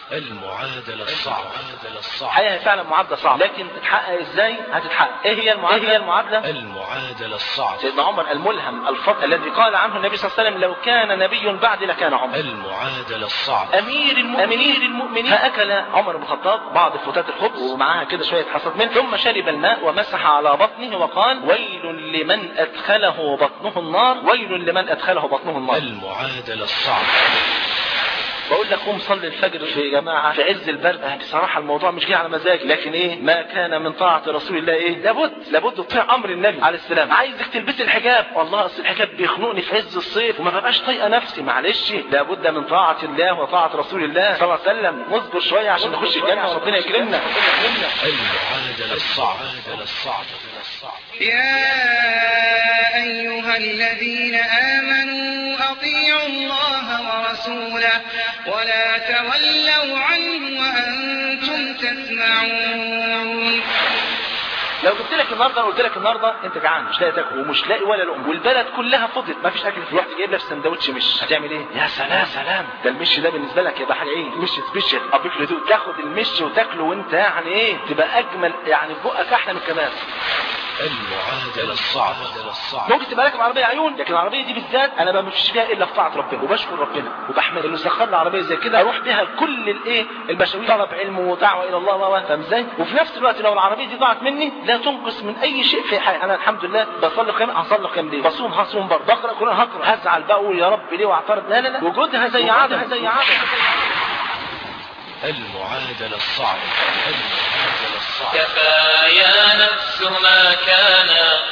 المعادلة الصعبة الحقيقة هي فعلا معادلة صعبة لكن تتحقق ازاي هتتحقق ايه هي المعادلة ايه هي المعادلة المعادلة الصعبة سيدنا عمر الملهم الفضل الذي قال عنه النبي صلى الله عليه وسلم لو كان نبي بعد لكان عمر المعادلة الصعبة امير المؤمنين, أمير المؤمنين فاكل عمر بن الخطاب بعض فتات الخبز ومعاها كده شويه حصاد منه ثم شرب الماء ومسح على بطنه وقال ويل لمن ادخله بطنه النار ويل لمن ادخله بطنه النار المعادلة الصعبة بقول لك قوم صلي الفجر في جماعه في عز البرد بصراحه الموضوع مش جاي على مزاجي لكن ايه ما كان من طاعه رسول الله ايه لابد لابد تطيع امر النبي عليه السلام عايزك تلبسي الحجاب والله اصل الحجاب بيخنقني في عز الصيف وما ببقاش طايقه نفسي معلش لابد من طاعه الله وطاعه رسول الله صلى الله عليه وسلم نصبر شويه عشان نخش الجنه وربنا يكرمنا المعادلة الصعبة الصعبة يا أيها الذين آمنوا أطيعوا الله ورسوله ولا تولوا عنه وأنتم تسمعون لو قلت لك النهارده قلت لك النهارده انت جعان مش لاقي تاكل ومش لاقي ولا لقمه والبلد كلها فضت ما فيش اكل رحت جايب لك سندوتش مش هتعمل ايه؟ يا سلام سلام ده المش ده بالنسبه لك يبقى حاجه ايه؟ مش سبيشال ابيك لدود تاخد المش وتاكله وانت يعني ايه؟ تبقى اجمل يعني في بقك احلى من كمان المعادلة الصعبة الصعبة ممكن تبقى راكب عربيه عيون لكن العربيه دي بالذات انا ما بمشيش فيها الا في طاعه ربنا وبشكر ربنا وبحمد انه سخر لي عربيه زي كده اروح بيها كل الايه المشاوير طلب علم ودعوه الى الله و فاهم ازاي وفي نفس الوقت لو العربيه دي ضاعت مني لا تنقص من اي شيء في حياتي انا الحمد لله بصلي قيام هصلي قيام ليه بصوم هصوم برضه بقرا قران هقرا هزعل بقى اقول يا رب ليه واعترض لا لا لا وجودها زي عدم زي عدم المعادلة الصعبة المعادلة الصعبة كفى يا نفس ما كان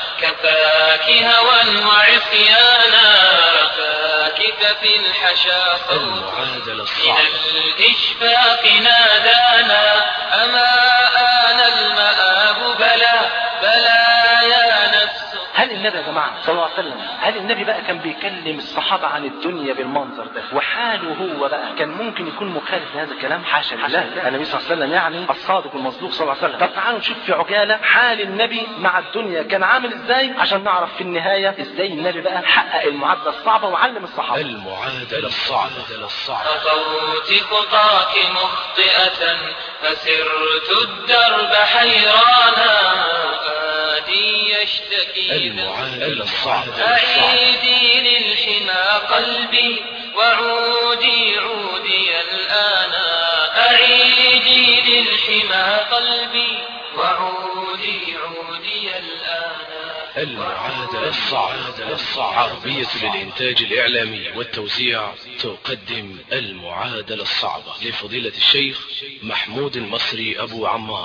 كفاك هوى وعصيانا كفاك ففي الحشا صوت المعادلة من الصعبة الإشفاق نادانا أما آن المآب بلى بلى يا نفس هل النبي يا جماعه صلى الله عليه وسلم هل النبي بقى كان بيكلم الصحابه عن الدنيا بالمنظر ده وحاله هو بقى كان ممكن يكون مخالف لهذا الكلام حاشا لله النبي صلى الله عليه وسلم يعني الصادق المصدوق صلى الله عليه وسلم طب تعالوا نشوف في عجاله حال النبي مع الدنيا كان عامل ازاي عشان نعرف في النهايه ازاي النبي بقى حقق المعادله الصعبه وعلم الصحابه المعادلة الصعبة الصعبة خطوت خطاك مخطئة فسرت الدرب حيرانا فادي يشتكي المعادلة الصعبة الصعبة أعيدي للحمى قلبي وعودي عودي الآن أعيدي للحمى قلبي وعودي عودي الآن المعادلة الصعبة الصعبة عربية للإنتاج الإعلامي والتوزيع تقدم المعادلة الصعبة لفضيلة الشيخ محمود المصري أبو عمار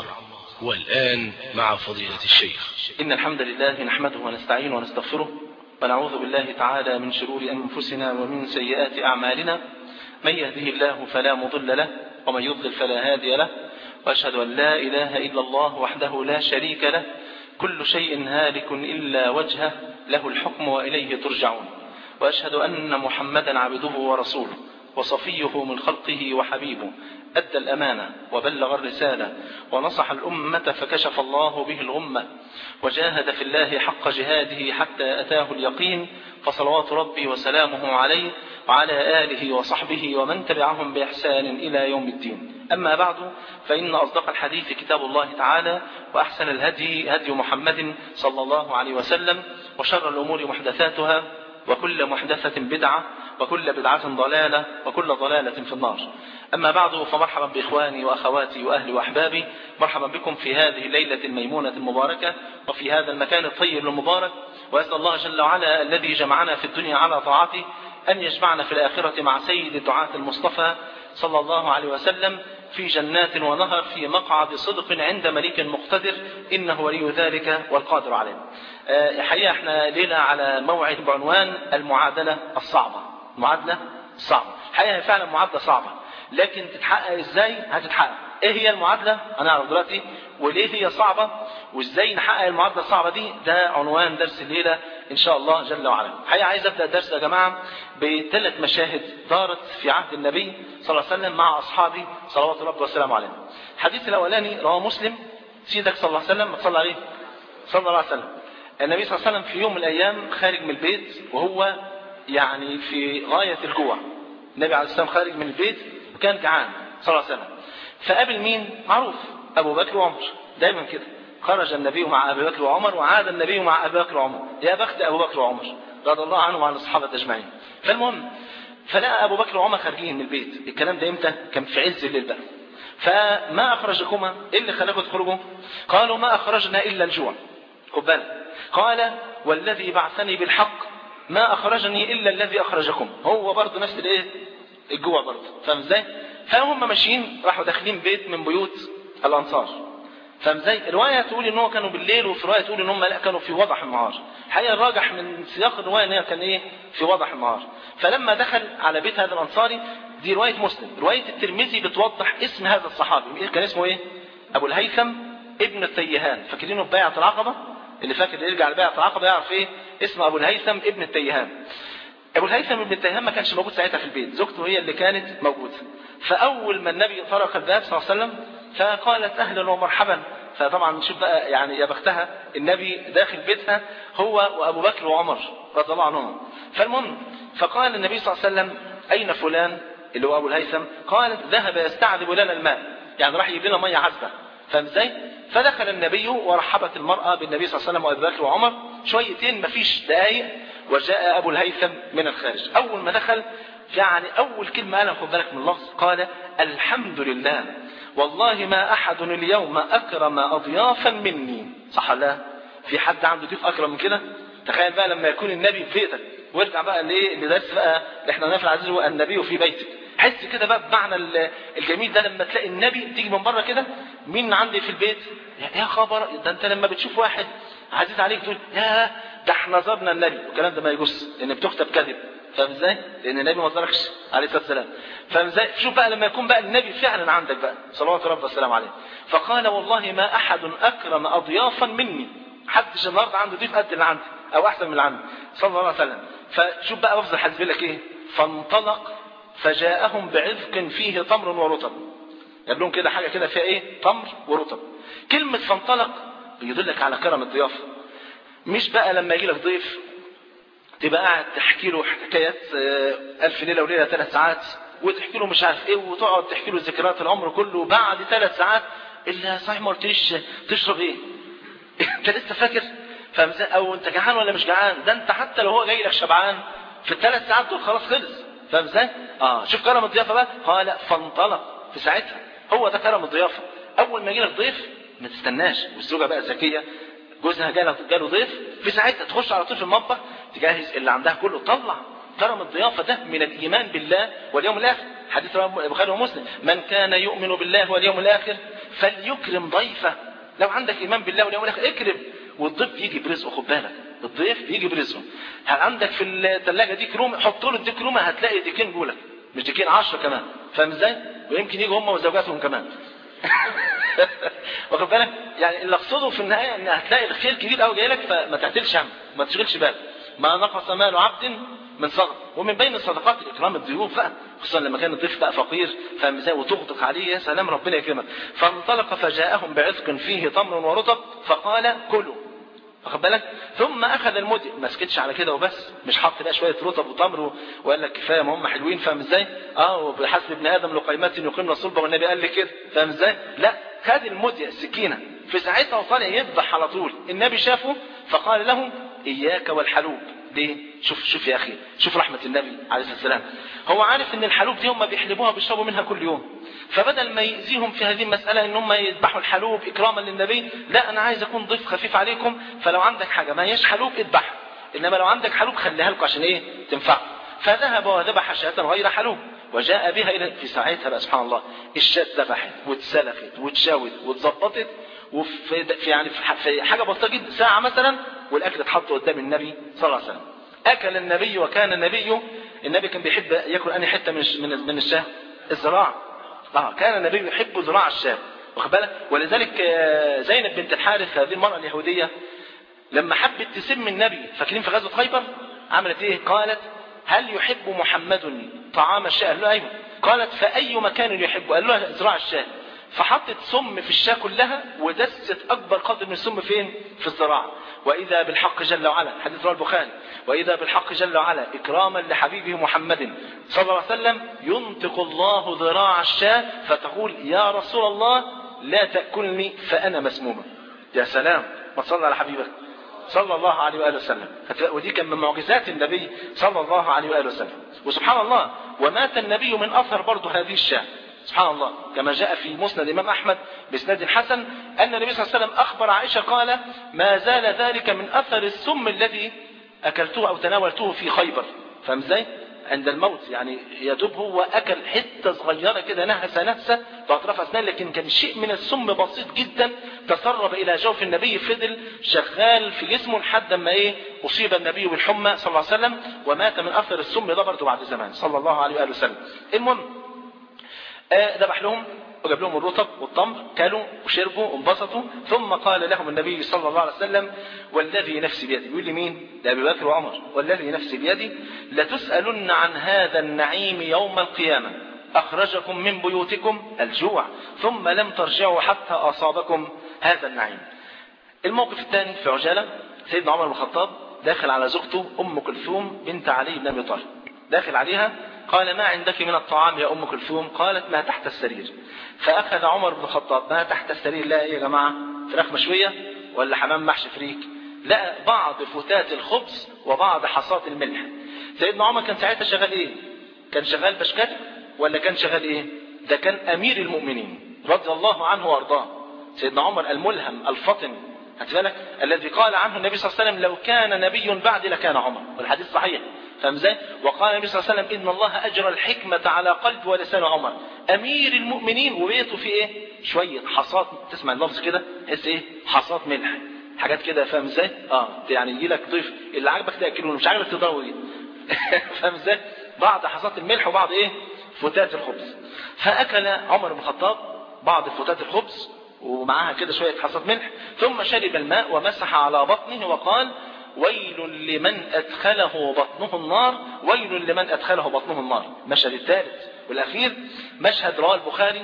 والآن مع فضيلة الشيخ إن الحمد لله نحمده ونستعينه ونستغفره ونعوذ بالله تعالى من شرور أنفسنا ومن سيئات أعمالنا من يهده الله فلا مضل له ومن يضلل فلا هادي له وأشهد أن لا إله إلا الله وحده لا شريك له كل شيء هالك إلا وجهه له الحكم وإليه ترجعون وأشهد أن محمدا عبده ورسوله وصفيه من خلقه وحبيبه أدى الأمانة وبلغ الرسالة ونصح الأمة فكشف الله به الغمة وجاهد في الله حق جهاده حتى أتاه اليقين فصلوات ربي وسلامه عليه وعلى آله وصحبه ومن تبعهم بإحسان إلى يوم الدين أما بعد فإن أصدق الحديث كتاب الله تعالى وأحسن الهدي هدي محمد صلى الله عليه وسلم وشر الأمور محدثاتها وكل محدثة بدعة وكل بدعة ضلالة وكل ضلالة في النار أما بعد فمرحبا بإخواني وأخواتي وأهلي وأحبابي مرحبا بكم في هذه الليلة الميمونة المباركة وفي هذا المكان الطيب المبارك وأسأل الله جل وعلا الذي جمعنا في الدنيا على طاعته أن يجمعنا في الآخرة مع سيد الدعاة المصطفى صلى الله عليه وسلم في جنات ونهر في مقعد صدق عند مليك مقتدر إنه ولي ذلك والقادر عليه آه، حقيقة احنا ليلة على موعد بعنوان المعادلة الصعبة معادلة صعبة الحقيقة هي فعلا معادلة صعبة لكن تتحقق ازاي هتتحقق ايه هي المعادلة هنعرف دلوقتي وليه هي صعبة وازاي نحقق المعادلة الصعبة دي ده عنوان درس الليلة ان شاء الله جل وعلا الحقيقة عايز ابدأ الدرس يا جماعة بثلاث مشاهد دارت في عهد النبي صلى الله عليه وسلم مع اصحابه صلوات ربي وسلامه عليهم الحديث الاولاني رواه مسلم سيدك صلى الله عليه وسلم ما تصلى عليه صلى الله عليه وسلم النبي صلى الله عليه وسلم في يوم من الايام خارج من البيت وهو يعني في غاية الجوع النبي عليه السلام خارج من البيت وكان جعان صلى الله عليه وسلم فقابل مين معروف ابو بكر وعمر دايما كده خرج النبي مع ابي بكر وعمر وعاد النبي مع ابي بكر وعمر يا بخت ابو بكر وعمر رضي الله عنهم وعن الصحابه اجمعين فالمهم فلقى ابو بكر وعمر خارجين من البيت الكلام ده امتى كان في عز الليل بقى فما اخرجكما ايه اللي خلاكم تخرجوا قالوا ما اخرجنا الا الجوع خد بالك قال والذي بعثني بالحق ما اخرجني الا الذي اخرجكم هو برضه نفس الايه الجوع برضه فاهم ازاي فهم ماشيين راحوا داخلين بيت من بيوت الانصار فاهم ازاي روايه تقول ان هو كانوا بالليل وفي روايه تقول ان هم لا كانوا في وضح النهار الحقيقه الراجح من سياق الروايه ان هي كان ايه في وضح النهار فلما دخل على بيت هذا الانصاري دي روايه مسلم روايه الترمذي بتوضح اسم هذا الصحابي كان اسمه ايه ابو الهيثم ابن التيهان فاكرينه في بيعه العقبه اللي فاكر يرجع لبيعه العقبه يعرف ايه اسم ابو الهيثم ابن التيهان ابو الهيثم ابن التيهان ما كانش موجود ساعتها في البيت زوجته هي اللي كانت موجوده فاول ما النبي طرق الباب صلى الله عليه وسلم فقالت اهلا ومرحبا فطبعا نشوف بقى يعني يا بختها النبي داخل بيتها هو وابو بكر وعمر رضي الله عنهم فالمهم فقال النبي صلى الله عليه وسلم اين فلان اللي هو ابو الهيثم قال ذهب يستعذب لنا الماء يعني راح يجيب لنا ميه عذبه فاهم ازاي فدخل النبي ورحبت المراه بالنبي صلى الله عليه وسلم وابي بكر وعمر شويتين مفيش دقايق وجاء ابو الهيثم من الخارج اول ما دخل يعني اول كلمه قالها خد بالك من اللفظ قال الحمد لله والله ما احد اليوم اكرم اضيافا مني صح لا في حد عنده ضيف اكرم من كده تخيل بقى لما يكون النبي في بيتك وارجع بقى لايه لدرس بقى اللي احنا نافع العزيز هو النبي في بيتك حس كده بقى بمعنى الجميل ده لما تلاقي النبي تيجي من بره كده مين عندي في البيت يا خبر ده انت لما بتشوف واحد عزيز عليك تقول يا ده احنا زرنا النبي والكلام ده ما يجوز لان بتكتب كذب فاهم ازاي؟ لان النبي ما زاركش عليه الصلاه والسلام فاهم ازاي؟ شوف بقى لما يكون بقى النبي فعلا عندك بقى صلوات ربي والسلام عليه فقال والله ما احد اكرم اضيافا مني حدش النهارده عنده ضيف قد اللي عندي او احسن من اللي عندي صلى الله عليه وسلم فشوف بقى لفظ الحديث بيقول لك ايه؟ فانطلق فجاءهم بعذق فيه تمر ورطب جاب لهم كده حاجه كده فيها ايه؟ تمر ورطب كلمه فانطلق بيدلك على كرم الضيافه مش بقى لما يجي لك ضيف تبقى قاعد تحكي له حكايات ألف ليلة وليلة ثلاث ساعات وتحكي له مش عارف ايه وتقعد تحكي له ذكريات العمر كله بعد ثلاث ساعات الا صحيح ما قلتليش تشرب ايه؟ انت لسه فاكر؟ فاهم او انت جعان ولا مش جعان؟ ده انت حتى لو هو جاي لك شبعان في الثلاث ساعات دول خلاص خلص فاهم ازاي؟ اه شوف كرم الضيافه بقى قال فانطلق في ساعتها هو ده كرم الضيافه اول ما يجي لك ضيف ما تستناش والزوجه بقى ذكيه جوزها جاله جاله ضيف في ساعتها تخش على طول في المطبخ تجهز اللي عندها كله طلع كرم الضيافه ده من الايمان بالله واليوم الاخر حديث البخاري ومسلم من كان يؤمن بالله واليوم الاخر فليكرم ضيفه لو عندك ايمان بالله واليوم الاخر اكرم والضيف يجي برزقه خد بالك الضيف بيجي برزقه عندك في الثلاجه دي كرومه حط له دي كرومه هتلاقي ديكين جولك مش ديكين 10 كمان فاهم ازاي ويمكن يجوا هم وزوجاتهم كمان واخد بالك يعني اللي اقصده في النهايه ان هتلاقي الخير كبير قوي جاي لك فما تعتلش هم ما تشغلش بالك ما نقص مال عبد من صدقه ومن بين الصدقات اكرام الضيوف بقى خصوصا لما كان الضيف بقى فقير فاهم ازاي وتغدق عليه يا سلام ربنا يكرمك فانطلق فجاءهم بعذق فيه تمر ورطب فقال كلوا واخد بالك ثم اخذ المدي ما سكتش على كده وبس مش حط بقى شويه رطب وتمر وقال لك كفايه ما هم حلوين فاهم ازاي اه وبحسب ابن ادم لقيمات يقيمن الصلبه والنبي قال لي كده فاهم ازاي لا خد المدي السكينه في ساعتها وطالع يذبح على طول النبي شافه فقال له اياك والحلوب ليه شوف شوف يا اخي شوف رحمه النبي عليه الصلاه والسلام هو عارف ان الحلوب دي هم بيحلبوها بيشربوا منها كل يوم فبدل ما يأذيهم في هذه المسألة ان هم يذبحوا الحلوب اكراما للنبي لا انا عايز اكون ضيف خفيف عليكم فلو عندك حاجة ما هيش حلوب اذبحها انما لو عندك حلوب خليها لكم عشان ايه تنفع فذهب وذبح شاة غير حلوب وجاء بها الى في ساعتها بقى سبحان الله الشاة ذبحت واتسلخت واتشوت واتظبطت وفي في يعني في حاجه بسيطه جدا ساعه مثلا والاكل اتحط قدام النبي صلى الله عليه وسلم اكل النبي وكان النبي النبي كان بيحب ياكل انهي حته من من من الشاه الذراع اه كان النبي يحب ذراع الشاه واخد بالك ولذلك زينب بنت الحارث هذه المراه اليهوديه لما حبت تسم النبي فاكرين في غزوه خيبر عملت ايه قالت هل يحب محمد طعام الشاه قال له ايوه قالت فاي مكان يحب قال له ذراع الشاه فحطت سم في الشاة كلها ودست أكبر قدر من السم فين؟ في الزراعة وإذا بالحق جل وعلا حديث رواه البخاري وإذا بالحق جل وعلا إكراما لحبيبه محمد صلى الله عليه وسلم ينطق الله ذراع الشاة فتقول يا رسول الله لا تأكلني فأنا مسمومة يا سلام ما تصلى على حبيبك صلى الله عليه وآله وسلم ودي كان من معجزات النبي صلى الله عليه وآله وسلم وسبحان الله ومات النبي من أثر برضه هذه الشاة سبحان الله كما جاء في مسند الإمام أحمد بإسناد حسن أن النبي صلى الله عليه وسلم أخبر عائشة قال ما زال ذلك من أثر السم الذي أكلته أو تناولته في خيبر فاهم ازاي؟ عند الموت يعني يدوب هو أكل حتة صغيرة كده نهسة نهسة بأطراف أسنان لكن كان شيء من السم بسيط جدا تسرب إلى جوف النبي فضل شغال في جسمه لحد ما إيه أصيب النبي بالحمى صلى الله عليه وسلم ومات من أثر السم ده برضه بعد زمان صلى الله عليه وآله وسلم المهم آه ذبح لهم وجاب لهم الرطب والتمر كلوا وشربوا وانبسطوا ثم قال لهم النبي صلى الله عليه وسلم والذي نفسي بيدي بيقول لمين؟ لأبي بكر وعمر والذي نفسي بيدي لتسألن عن هذا النعيم يوم القيامة أخرجكم من بيوتكم الجوع ثم لم ترجعوا حتى أصابكم هذا النعيم الموقف الثاني في عجالة سيدنا عمر بن الخطاب داخل على زوجته أم كلثوم بنت علي بن أبي طالب داخل عليها قال ما عندك من الطعام يا أم كلثوم قالت ما تحت السرير فأخذ عمر بن الخطاب ما تحت السرير لا إيه يا جماعة فراخ مشوية ولا حمام محشي فريك لا بعض فتات الخبز وبعض حصات الملح سيدنا عمر كان ساعتها شغال ايه كان شغال بشكات ولا كان شغال ايه ده كان امير المؤمنين رضي الله عنه وارضاه سيدنا عمر الملهم الفطن بالك الذي قال عنه النبي صلى الله عليه وسلم لو كان نبي بعد لكان عمر والحديث صحيح فاهم ازاي؟ وقال النبي صلى الله عليه وسلم ان الله اجرى الحكمه على قلب ولسان عمر امير المؤمنين وبيته في ايه؟ شويه حصات تسمع اللفظ كده تحس ايه؟ حصات ملح حاجات كده فاهم ازاي؟ اه يعني يجي لك ضيف اللي عاجبك تاكله مش عاجبك تضوي فاهم ازاي؟ بعض حصات الملح وبعض ايه؟ فتات الخبز فاكل عمر بن الخطاب بعض فتات الخبز ومعاها كده شويه حصات ملح ثم شرب الماء ومسح على بطنه وقال ويل لمن أدخله بطنه النار ويل لمن أدخله بطنه النار المشهد الثالث والأخير مشهد رواه البخاري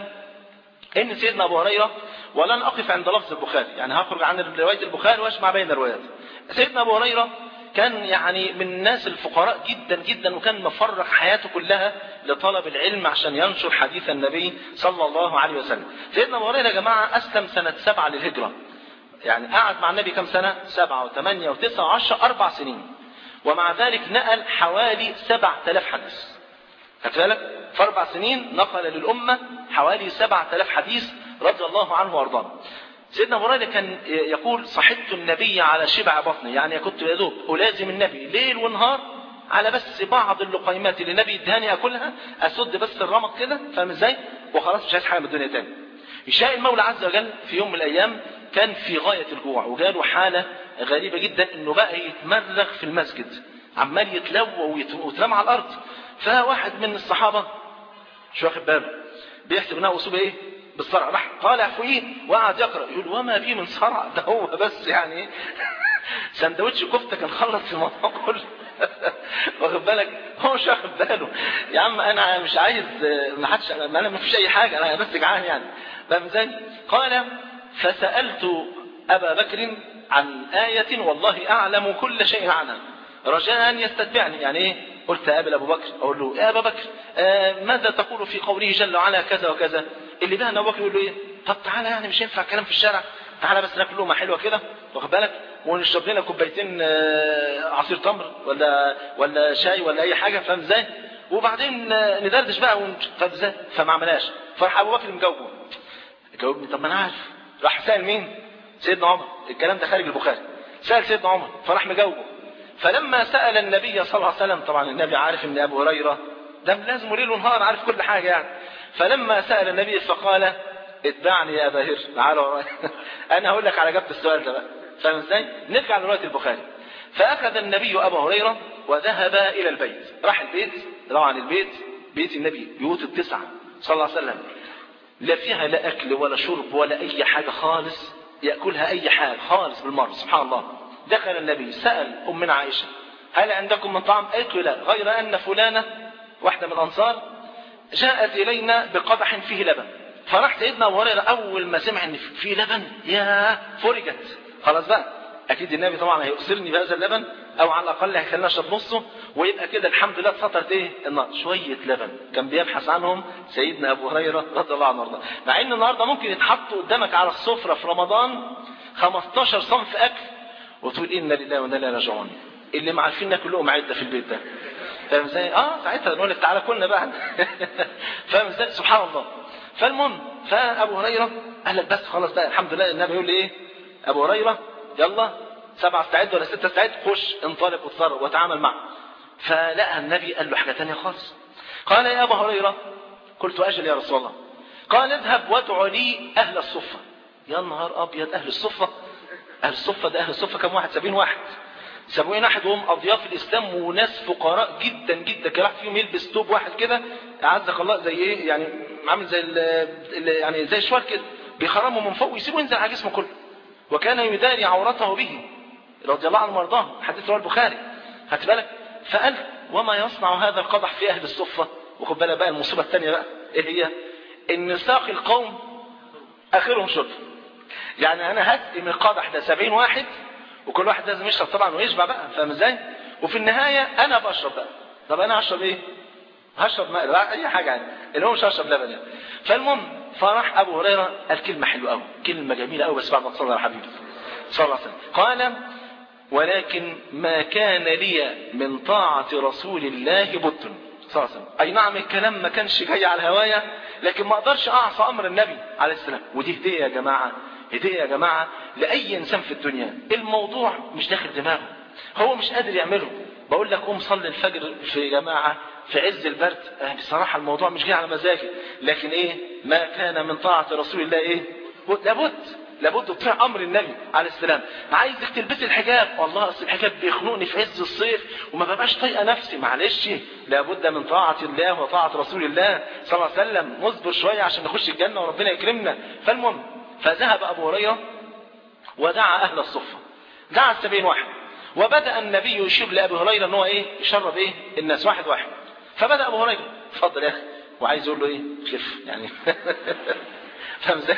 إن سيدنا أبو هريرة ولن أقف عند لفظ البخاري يعني هخرج عن رواية البخاري وأجمع بين الروايات سيدنا أبو هريرة كان يعني من الناس الفقراء جدا جدا وكان مفرغ حياته كلها لطلب العلم عشان ينشر حديث النبي صلى الله عليه وسلم سيدنا أبو هريرة يا جماعة أسلم سنة سبعة للهجرة يعني قعد مع النبي كم سنة سبعة وثمانية وتسعة وعشرة أربع سنين ومع ذلك نقل حوالي سبع تلاف حديث خدت بالك في أربع سنين نقل للأمة حوالي سبع تلاف حديث رضي الله عنه وأرضاه سيدنا أبو هريرة كان يقول صحبت النبي على شبع بطني يعني كنت يا دوب ألازم النبي ليل ونهار على بس بعض اللقيمات اللي النبي ادهاني اكلها اسد بس الرمق كده فاهم ازاي وخلاص مش عايز حاجه من الدنيا تاني يشاء المولى عز وجل في يوم من الايام كان في غاية الجوع وجاله حالة غريبة جدا انه بقى يتمرغ في المسجد عمال يتلوى ويترمى على الارض فواحد من الصحابة مش واخد باله بيحسب انها اصيب ايه بالصرع راح طالع فوقيه وقعد يقرا يقول وما بيه من صرع ده هو بس يعني سندوتش كفته كان خلص الموضوع كله واخد بالك هو مش واخد باله يا عم انا مش عايز ما حدش انا ما فيش اي حاجه انا بس جعان يعني فاهم ازاي؟ قال فسألت أبا بكر عن آية والله أعلم كل شيء عنها رجاء أن يستتبعني يعني إيه قلت أقابل أبو بكر أقول له يا أبا بكر آه ماذا تقول في قوله جل وعلا كذا وكذا اللي بقى أبو بكر يقول له إيه طب تعالى يعني مش ينفع كلام في الشارع تعالى بس ناكل لقمه حلوه كده واخد بالك ونشرب لنا كوبايتين آه عصير تمر ولا ولا شاي ولا اي حاجه فاهم ازاي وبعدين ندردش بقى فاهم ازاي فما عملهاش فراح ابو بكر مجاوبه جاوبني طب ما انا عارف راح سأل مين سيدنا عمر الكلام ده خارج البخاري سأل سيدنا عمر فراح مجاوبه فلما سأل النبي صلى الله عليه وسلم طبعا النبي عارف ان ابو هريرة ده لازم ليل ونهار عارف كل حاجة يعني فلما سأل النبي فقال اتبعني يا ابا هر تعالى ورايا انا هقول لك على اجابه السؤال ده بقى فاهم ازاي نرجع لروايه البخاري فاخذ النبي ابا هريره وذهب الى البيت راح البيت طبعا البيت بيت النبي بيوت التسعه صلى الله عليه وسلم لا فيها لا أكل ولا شرب ولا أي حاجة خالص يأكلها أي حاجة خالص بالمرة سبحان الله دخل النبي سأل أمنا عائشة هل عندكم من طعام قالت له لا غير أن فلانة واحدة من الأنصار جاءت إلينا بقدح فيه لبن فراح سيدنا ابو هريره اول ما سمع ان في لبن يا فرجت خلاص بقى اكيد النبي طبعا هيؤسرني بهذا اللبن او على الاقل هيخليني اشرب نصه ويبقى كده الحمد لله اتسطرت ايه النار شويه لبن كان بيبحث عنهم سيدنا ابو هريره رضي الله عنه وارضاه مع ان النهارده ممكن يتحط قدامك على السفره في رمضان 15 صنف اكل وتقول انا لله وانا اليه راجعون اللي ما عارفين ناكل لهم عده في البيت ده فاهم ازاي؟ اه ساعتها نقول لك تعالى كلنا بقى فاهم ازاي؟ سبحان الله فالمهم فابو هريره قال لك بس خلاص بقى الحمد لله النبي يقول لي ايه؟ ابو هريره يلا سبعه استعد ولا سته استعد خش انطلق واتصرف وتعامل معه فلقى النبي قال له حاجه ثانيه خالص قال يا ابا هريره قلت اجل يا رسول الله قال اذهب وادع لي اهل الصفه يا نهار ابيض اهل الصفه اهل الصفه ده اهل الصفه كم واحد سبعين واحد سبعين واحد وهم اضياف الاسلام وناس فقراء جدا جدا كان واحد فيهم يلبس توب واحد كده اعزك الله زي ايه يعني عامل زي ال ال يعني زي الشوال كده بيخرمه من فوق ويسيبه ينزل على جسمه كله وكان يداري عورته به رضي الله عنه وارضاه حديث رواه البخاري خدت بالك فقال وما يصنع هذا القدح في اهل الصفه وخد بالك بقى المصيبه الثانيه بقى ايه هي ان ساق القوم اخرهم شرب يعني انا هسقي من القدح ده 70 واحد وكل واحد لازم يشرب طبعا ويشبع بقى فاهم ازاي وفي النهايه انا بشرب بقى طب انا هشرب ايه هشرب ماء لا اي حاجه يعني اللي هو مش هشرب لبن يعني فالمهم فراح ابو هريره قال كلمه حلوه قوي كلمه جميله قوي بس بعد ما تصلى على حبيبي صلى الله عليه وسلم قال ولكن ما كان لي من طاعة رسول الله بد صلى الله عليه وسلم أي نعم الكلام ما كانش جاي على هوايا لكن ما أقدرش أعصى أمر النبي عليه السلام ودي هدية يا جماعة هدية يا جماعة لأي إنسان في الدنيا الموضوع مش داخل دماغه هو مش قادر يعمله بقول لك قوم صلي الفجر في جماعة في عز البرد آه بصراحة الموضوع مش جاي على مزاجي لكن إيه ما كان من طاعة رسول الله إيه لابد لابد تطيع امر النبي عليه السلام عايزك تلبسي الحجاب والله اصل الحجاب بيخنقني في عز الصيف وما ببقاش طايقه نفسي معلش لابد من طاعه الله وطاعه رسول الله صلى الله عليه وسلم نصبر شويه عشان نخش الجنه وربنا يكرمنا فالمهم فذهب ابو هريره ودعا اهل الصفه دعا السبعين واحد وبدا النبي يشير لابي هريره ان هو ايه يشرب ايه الناس واحد واحد فبدا ابو هريره اتفضل يا اخي وعايز يقول له ايه خف يعني فاهم ازاي؟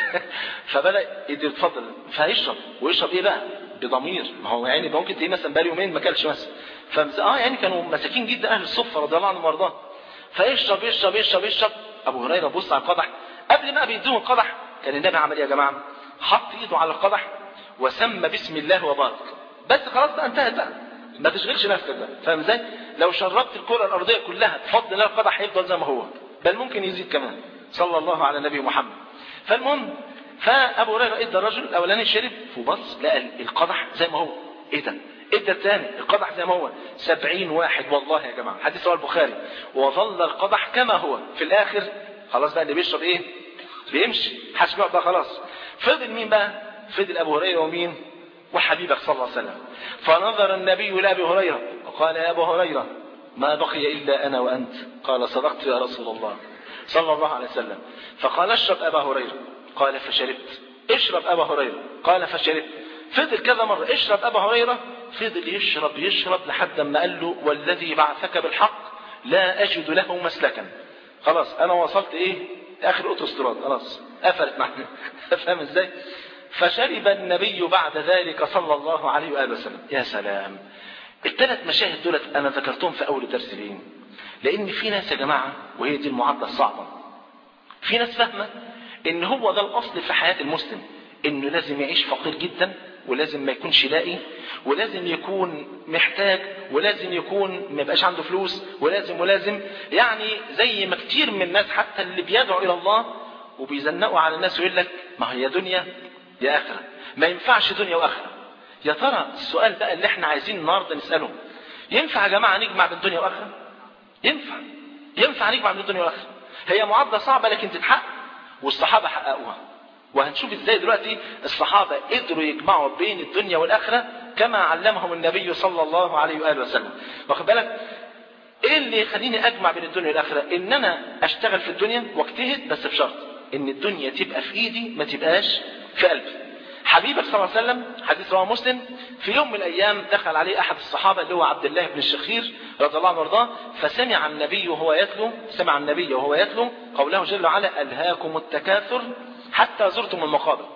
فبدا يدي اتفضل فيشرب ويشرب ايه بقى؟ بضمير ما هو يعني ممكن تلاقيه مثلا بقاله يومين ما اكلش مثلا فاهم اه يعني كانوا مساكين جدا اهل الصفه رضي الله عنهم وارضاهم فيشرب يشرب يشرب يشرب ابو هريره بص على القدح قبل ما بيدوه القدح كان النبي عمل ايه يا جماعه؟ حط ايده على القدح وسمى بسم الله وبارك بس خلاص بقى انتهت بقى ما تشغلش نفسك بقى فاهم ازاي؟ لو شربت الكره الارضيه كلها بفضل الله القدح هيفضل زي ما هو بل ممكن يزيد كمان صلى الله على النبي محمد فالمهم فابو هريره ادى الرجل الاولاني شرب وبص لقى القدح زي ما هو ايه ده ادى الثاني القدح زي ما هو سبعين واحد والله يا جماعه حديث رواه البخاري وظل القدح كما هو في الاخر خلاص بقى اللي بيشرب ايه بيمشي حسب بقى خلاص فضل مين بقى فضل ابو هريره ومين وحبيبك صلى الله عليه وسلم فنظر النبي لابي هريره وقال يا ابو هريره ما بقي الا انا وانت قال صدقت يا رسول الله صلى الله عليه وسلم فقال اشرب أبا هريرة قال فشربت اشرب أبا هريرة قال فشربت فضل كذا مرة اشرب أبا هريرة فضل يشرب يشرب لحد ما قال له والذي بعثك بالحق لا أجد له مسلكا خلاص أنا وصلت إيه آخر أوتوستراد خلاص قفلت معنا فاهم إزاي فشرب النبي بعد ذلك صلى الله عليه وآله وسلم يا سلام الثلاث مشاهد دولت أنا ذكرتهم في أول درس ليه لان في ناس يا جماعه وهي دي المعادله الصعبه في ناس فاهمه ان هو ده الاصل في حياه المسلم انه لازم يعيش فقير جدا ولازم ما يكونش لاقي ولازم يكون محتاج ولازم يكون ما يبقاش عنده فلوس ولازم ولازم يعني زي ما كتير من الناس حتى اللي بيدعوا الى الله وبيزنقوا على الناس ويقول لك ما هي دنيا يا اخره ما ينفعش دنيا واخره يا ترى السؤال بقى اللي احنا عايزين النهارده نساله ينفع يا جماعه نجمع بين دنيا واخره ينفع ينفع نجمع بين الدنيا والاخره هي معادله صعبه لكن تتحقق والصحابه حققوها وهنشوف ازاي دلوقتي الصحابه قدروا يجمعوا بين الدنيا والاخره كما علمهم النبي صلى الله عليه واله وسلم واخد بالك ايه اللي يخليني اجمع بين الدنيا والاخره ان انا اشتغل في الدنيا واجتهد بس بشرط ان الدنيا تبقى في ايدي ما تبقاش في قلبي حبيبك صلى الله عليه وسلم حديث رواه مسلم في يوم من الايام دخل عليه احد الصحابه اللي هو عبد الله بن الشخير رضي الله عنه وارضاه فسمع النبي وهو يتلو سمع النبي وهو يتلو قوله جل وعلا الهاكم التكاثر حتى زرتم المقابر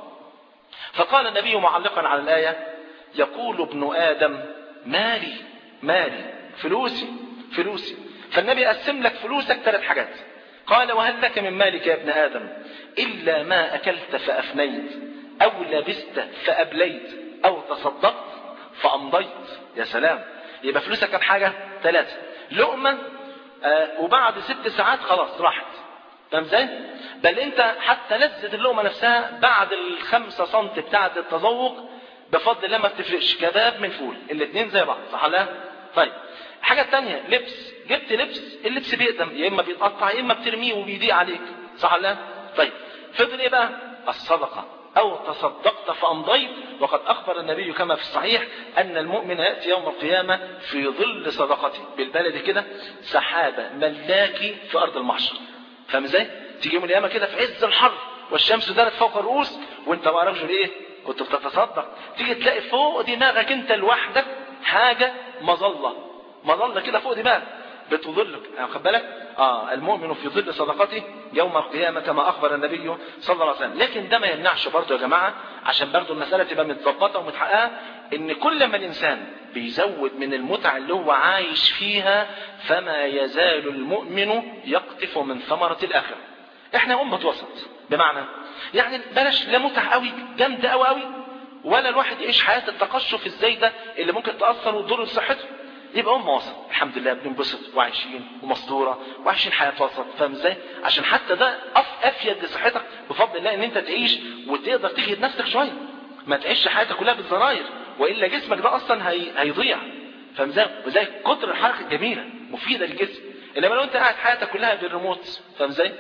فقال النبي معلقا على الايه يقول ابن ادم مالي مالي فلوسي فلوسي فالنبي قسم لك فلوسك ثلاث حاجات قال وهل لك من مالك يا ابن ادم الا ما اكلت فافنيت او لبست فابليت او تصدقت فامضيت يا سلام يبقى فلوسك كم حاجه ثلاثه لقمه آه وبعد ست ساعات خلاص راحت فاهم ازاي؟ بل انت حتى لذة اللقمه نفسها بعد الخمسة سم بتاعه التذوق بفضل الله ما بتفرقش كباب من فول الاثنين زي بعض صح ولا طيب الحاجه الثانيه لبس جبت لبس اللبس بيقدم يا اما بيتقطع يا اما بترميه وبيضيق عليك صح ولا طيب فضل ايه بقى الصدقه او تصدقت فامضيت وقد اخبر النبي كما في الصحيح ان المؤمن ياتي يوم القيامه في ظل صدقته بالبلد كده سحابه ملاكي في ارض المحشر فاهم ازاي تيجي يوم القيامه كده في عز الحر والشمس دارت فوق الرؤوس وانت بقى رجل ايه كنت بتتصدق تيجي تلاقي فوق دماغك انت لوحدك حاجه مظله مظله كده فوق دماغك بتظلك يعني خد بالك اه المؤمن في ظل صدقته يوم القيامه كما اخبر النبي صلى الله عليه وسلم لكن ده ما يمنعش برضه يا جماعه عشان برضه المساله تبقى متظبطه ومتحققه ان كل ما الانسان بيزود من المتعه اللي هو عايش فيها فما يزال المؤمن يقطف من ثمره الاخره احنا امه وسط بمعنى يعني بلاش لا متع قوي جامده قوي قوي ولا الواحد يعيش حياه التقشف الزايده اللي ممكن تاثر وتضر صحته يبقى أمة وسط الحمد لله بننبسط وعايشين ومستورة وعايشين حياة وسط فاهم ازاي؟ عشان حتى ده أف أفيد لصحتك بفضل الله إن أنت تعيش وتقدر تجهد نفسك شوية ما تعيش حياتك كلها بالزراير وإلا جسمك ده أصلا هي... هيضيع فاهم ازاي؟ وزي كتر الحركة جميلة مفيدة للجسم إنما لو أنت قاعد حياتك كلها بالريموت فاهم ازاي؟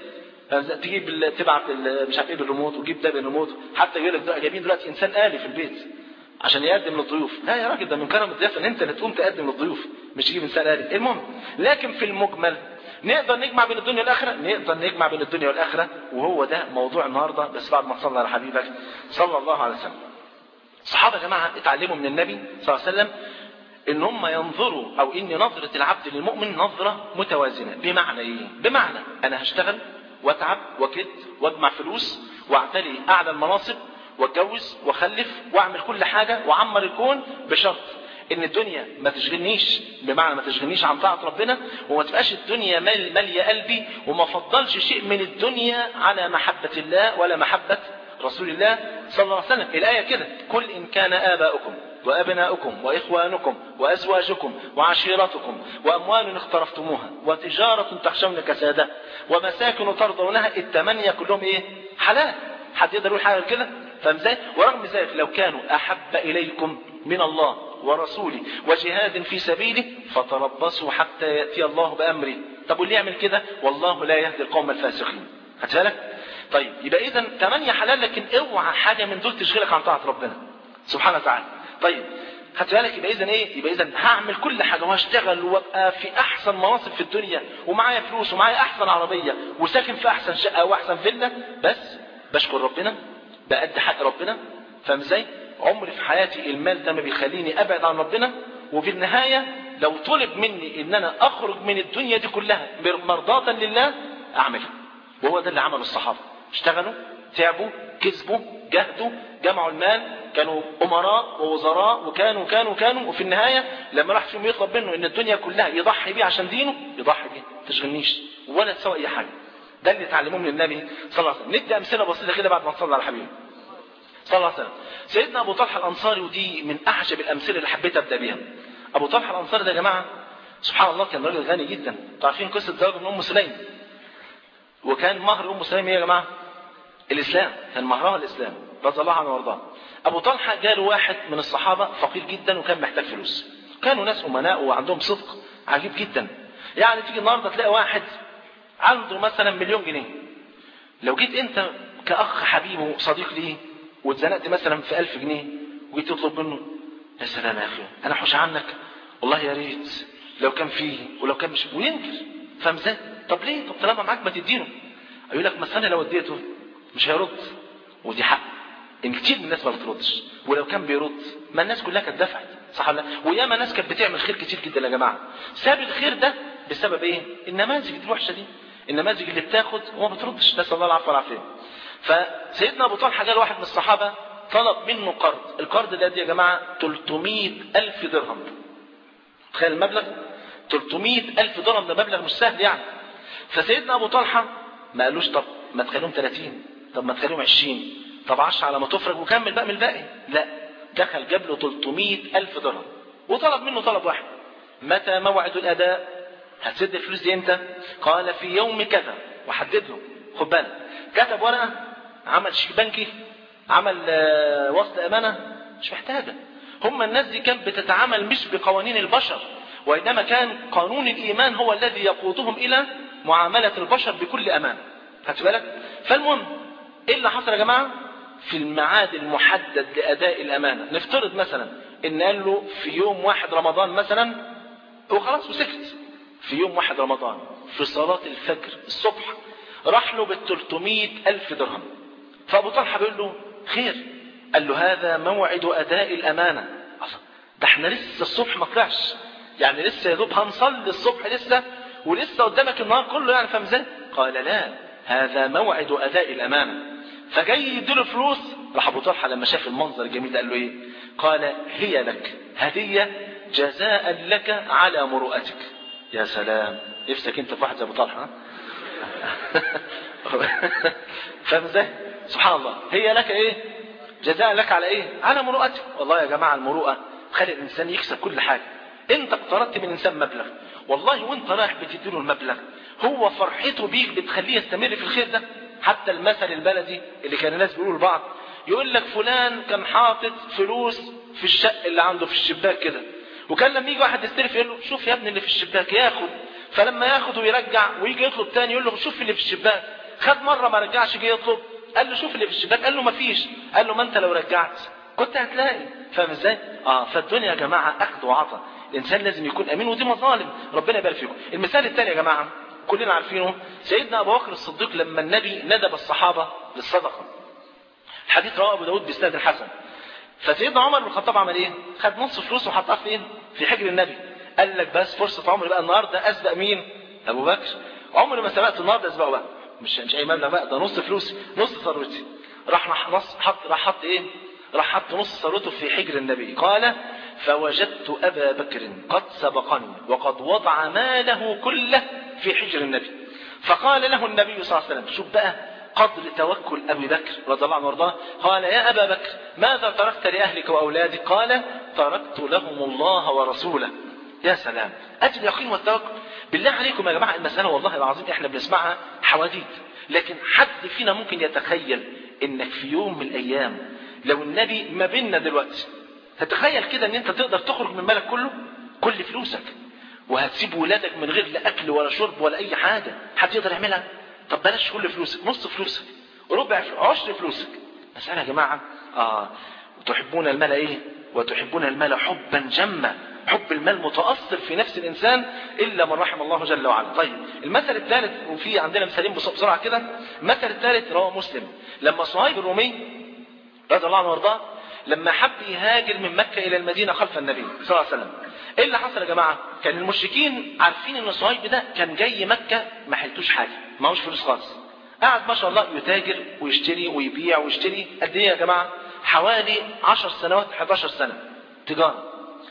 تجيب ال... تبعت ال... مش عارف ايه بالريموت وتجيب ده بالريموت حتى يقول لك جايبين دلوقتي انسان آلي في البيت عشان يقدم للضيوف لا يا راجل ده من كرم الضيافه ان انت اللي تقوم تقدم للضيوف مش تجيب انسان آلي المهم لكن في المجمل نقدر نجمع بين الدنيا والاخره نقدر نجمع بين الدنيا والاخره وهو ده موضوع النهارده بس بعد ما تصلى على حبيبك صلى الله عليه وسلم الصحابه يا جماعه اتعلموا من النبي صلى الله عليه وسلم ان هم ينظروا او ان نظره العبد للمؤمن نظره متوازنه بمعنى ايه بمعنى انا هشتغل واتعب واكد واجمع فلوس واعتلي اعلى المناصب واتجوز واخلف واعمل كل حاجه واعمر الكون بشرط ان الدنيا ما تشغلنيش بمعنى ما تشغلنيش عن طاعه ربنا وما تبقاش الدنيا مال ماليه قلبي وما افضلش شيء من الدنيا على محبه الله ولا محبه رسول الله صلى الله عليه وسلم الايه كده قل ان كان اباؤكم وابناؤكم واخوانكم وازواجكم وعشيرتكم واموال اقترفتموها وتجاره تخشون كسادها ومساكن ترضونها الثمانيه كلهم ايه حلال حد يقدر يقول حاجه كده فاهم ازاي؟ ورغم ذلك لو كانوا احب اليكم من الله ورسوله وجهاد في سبيله فتربصوا حتى ياتي الله بامره طب واللي يعمل كده والله لا يهدي القوم الفاسقين خدت بالك؟ طيب يبقى اذا ثمانيه حلال لكن اوعى حاجه من دول تشغلك عن طاعه ربنا سبحانه وتعالى طيب خدت بالك يبقى اذا ايه يبقى اذا هعمل كل حاجه وهشتغل وابقى في احسن مناصب في الدنيا ومعايا فلوس ومعايا احسن عربيه وساكن في احسن شقه واحسن فيلا بس بشكر ربنا بأدي حق ربنا فاهم ازاي؟ عمري في حياتي المال ده ما بيخليني ابعد عن ربنا وفي النهايه لو طلب مني ان انا اخرج من الدنيا دي كلها مرضاة لله اعملها وهو ده اللي عمله الصحابه اشتغلوا تعبوا كسبوا جهدوا جمعوا المال كانوا امراء ووزراء وكانوا كانوا كانوا وفي النهايه لما راح فيهم يطلب منه ان الدنيا كلها يضحي بيه عشان دينه يضحي بيه ما تشغلنيش ولا تسوي اي حاجه ده اللي اتعلموه من النبي صلى الله عليه وسلم ندي امثله بسيطه كده بعد ما نصلي على حبيبي صلى الله عليه وسلم سيدنا ابو طلحه الانصاري ودي من اعجب الامثله اللي حبيت ابدا بيها ابو طلحه الانصاري ده يا جماعه سبحان الله كان راجل غني جدا عارفين قصه زواجه من ام سليم وكان مهر ام سليم ايه يا جماعه الاسلام كان مهرها الاسلام رضي الله عنه وارضاه ابو طلحه جاله واحد من الصحابه فقير جدا وكان محتاج فلوس كانوا ناس امناء وعندهم صدق عجيب جدا يعني تيجي النهارده تلاقي واحد عنده مثلا مليون جنيه لو جيت انت كاخ حبيب وصديق ليه واتزنقت مثلا في ألف جنيه وجيت تطلب منه يا سلام يا اخي انا حوش عنك والله يا ريت لو كان فيه ولو كان مش وينكر فاهم ازاي؟ طب ليه؟ طب طالما معاك ما تديله يقول لك مثلا لو اديته مش هيرد ودي حق ان كتير من الناس ما بتردش ولو كان بيرد ما الناس كلها كانت دفعت صح ولا لا؟ وياما ناس كانت بتعمل خير كتير جدا يا جماعه ساب الخير ده بسبب ايه النماذج الوحشه دي النماذج اللي بتاخد وما بتردش نسال الله العفو والعافيه فسيدنا ابو طلحه جاء واحد من الصحابه طلب منه قرض القرض ده دي يا جماعه 300 الف درهم تخيل المبلغ 300 الف درهم ده مبلغ مش سهل يعني فسيدنا ابو طلحه ما قالوش طب ما تخليهم 30 طب ما تخليهم 20 طب 10 على ما تفرج وكمل بقى من الباقي لا دخل جاب له 300 الف درهم وطلب منه طلب واحد متى موعد الاداء هتسد الفلوس دي امتى قال في يوم كذا وحدد له خد بالك كتب ورقه عمل شيك بنكي عمل آه، وصل امانه مش محتاجه هم الناس دي كانت بتتعامل مش بقوانين البشر وانما كان قانون الايمان هو الذي يقودهم الى معامله البشر بكل امان خدت بالك فالمهم ايه اللي حصل يا جماعه في الميعاد المحدد لاداء الامانه نفترض مثلا ان قال له في يوم واحد رمضان مثلا وخلاص وسكت في يوم واحد رمضان في صلاة الفجر الصبح راح له بال 300 ألف درهم فأبو طلحة بيقول له خير قال له هذا موعد أداء الأمانة أصلا ده احنا لسه الصبح ما طلعش يعني لسه يا دوب هنصلي الصبح لسه ولسه قدامك النهار كله يعني فاهم ازاي؟ قال لا هذا موعد أداء الأمانة فجاي يديله فلوس راح أبو طلحة لما شاف المنظر الجميل ده قال له إيه؟ قال هي لك هدية جزاء لك على مروءتك يا سلام نفسك انت في واحد زي ابو طلحه ها؟ فاهم ازاي؟ سبحان الله هي لك ايه؟ جزاء لك على ايه؟ على مروءتك والله يا جماعه المروءه تخلي الانسان يكسب كل حاجه انت اقترضت من انسان مبلغ والله وانت رايح بتديله المبلغ هو فرحته بيك بتخليه يستمر في الخير ده حتى المثل البلدي اللي كان الناس بيقولوا لبعض يقول لك فلان كان حاطط فلوس في الشق اللي عنده في الشباك كده وكان لما يجي واحد يستلف يقول له شوف يا ابني اللي في الشباك ياخد فلما ياخد ويرجع ويجي يطلب تاني يقول له شوف اللي في الشباك خد مره ما رجعش جه يطلب قال له شوف اللي في الشباك قال له ما فيش قال له ما انت لو رجعت كنت هتلاقي فاهم ازاي اه فالدنيا يا جماعه اخذ وعطاء الانسان لازم يكون امين ودي مظالم ربنا يبارك فيكم المثال الثاني يا جماعه كلنا عارفينه سيدنا ابو بكر الصديق لما النبي ندب الصحابه للصدقه الحديث رواه ابو داود باسناد الحسن فسيدنا عمر بن الخطاب عمل ايه؟ خد نص فلوسه وحطها فين؟ في حجر النبي. قال لك بس فرصه عمري بقى النهارده اسبق مين؟ ابو بكر. عمري ما سبقت النهارده اسبقه بقى. مش مش اي مبلغ بقى ده نص فلوسي، نص ثروتي. راح راح نص حط راح حط ايه؟ راح حط نص ثروته في حجر النبي. قال فوجدت ابا بكر قد سبقني وقد وضع ماله كله في حجر النبي. فقال له النبي صلى الله عليه وسلم شوف بقى قدر توكل أبي بكر رضي الله عنه وارضاه قال يا أبا بكر ماذا تركت لأهلك وأولادك قال تركت لهم الله ورسوله يا سلام أجل اليقين والتوكل بالله عليكم يا جماعة المسألة والله العظيم إحنا بنسمعها حواديت لكن حد فينا ممكن يتخيل إنك في يوم من الأيام لو النبي ما بيننا دلوقتي تتخيل كده إن أنت تقدر تخرج من مالك كله كل فلوسك وهتسيب ولادك من غير لا أكل ولا شرب ولا أي حاجة حد يقدر يعملها طب بلاش كل فلوسك نص فلوسك ربع فلوسك عشر فلوسك مسألة يا جماعة آه تحبون المال ايه وتحبون المال حبا جما حب المال متأثر في نفس الإنسان إلا من رحم الله جل وعلا طيب المثل الثالث وفي عندنا مثالين بسرعة كده المثل الثالث رواه مسلم لما صهيب الرومي رضي الله عنه وارضاه لما حب يهاجر من مكة إلى المدينة خلف النبي صلى الله عليه وسلم ايه اللي حصل يا جماعة كان المشركين عارفين ان صهيب ده كان جاي مكة ما حلتوش حاجة معهوش فلوس خالص قعد ما شاء الله يتاجر ويشتري ويبيع ويشتري قد ايه يا جماعة حوالي 10 سنوات 11 سنة تجارة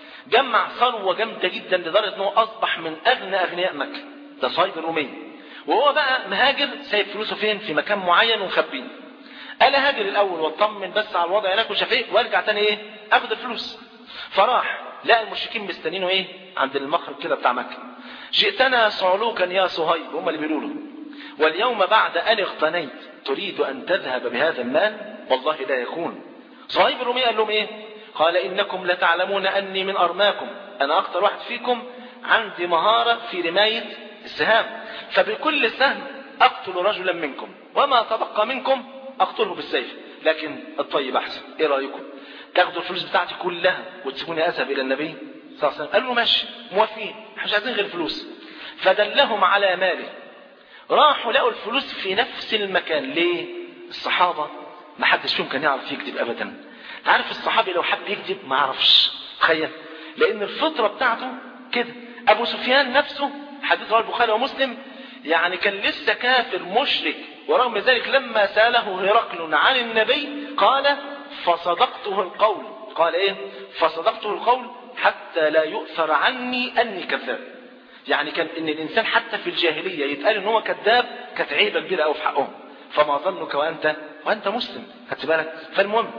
جمع ثروة جامدة جدا لدرجة انه اصبح من اغنى اغنياء مكة ده صهيب الرومي وهو بقى مهاجر سايب فلوسه فين في مكان معين ومخبيه قال هاجر الاول واطمن بس على الوضع هناك وشفيه وارجع تاني ايه اخد الفلوس فراح لقى المشركين مستنينه ايه عند المخرج كده بتاع مكة جئتنا صعلوكا يا صهيب هم اللي بيقولوا له واليوم بعد ان اغتنيت تريد ان تذهب بهذا المال والله لا يكون صهيب الرومي قال لهم ايه قال انكم لتعلمون اني من ارماكم انا اكتر واحد فيكم عندي مهارة في رماية السهام فبكل سهم اقتل رجلا منكم وما تبقى منكم اقتله بالسيف لكن الطيب احسن ايه رايكم تاخدوا الفلوس بتاعتي كلها وتسيبوني اذهب الى النبي صلى الله عليه وسلم قالوا له ماشي موافقين احنا مش عايزين غير فلوس فدلهم على ماله راحوا لقوا الفلوس في نفس المكان ليه الصحابه ما حدش فيهم كان يعرف يكذب ابدا تعرف الصحابي لو حب يكذب ما يعرفش تخيل لان الفطره بتاعته كده ابو سفيان نفسه حديث رواه البخاري ومسلم يعني كان لسه كافر مشرك ورغم ذلك لما ساله هرقل عن النبي قال فصدقته القول قال ايه فصدقته القول حتى لا يؤثر عني اني كذاب يعني كان ان الانسان حتى في الجاهليه يتقال ان هو كذاب كانت عيبه كبيره قوي في حقهم فما ظنك وانت وانت مسلم خدت بالك فالمهم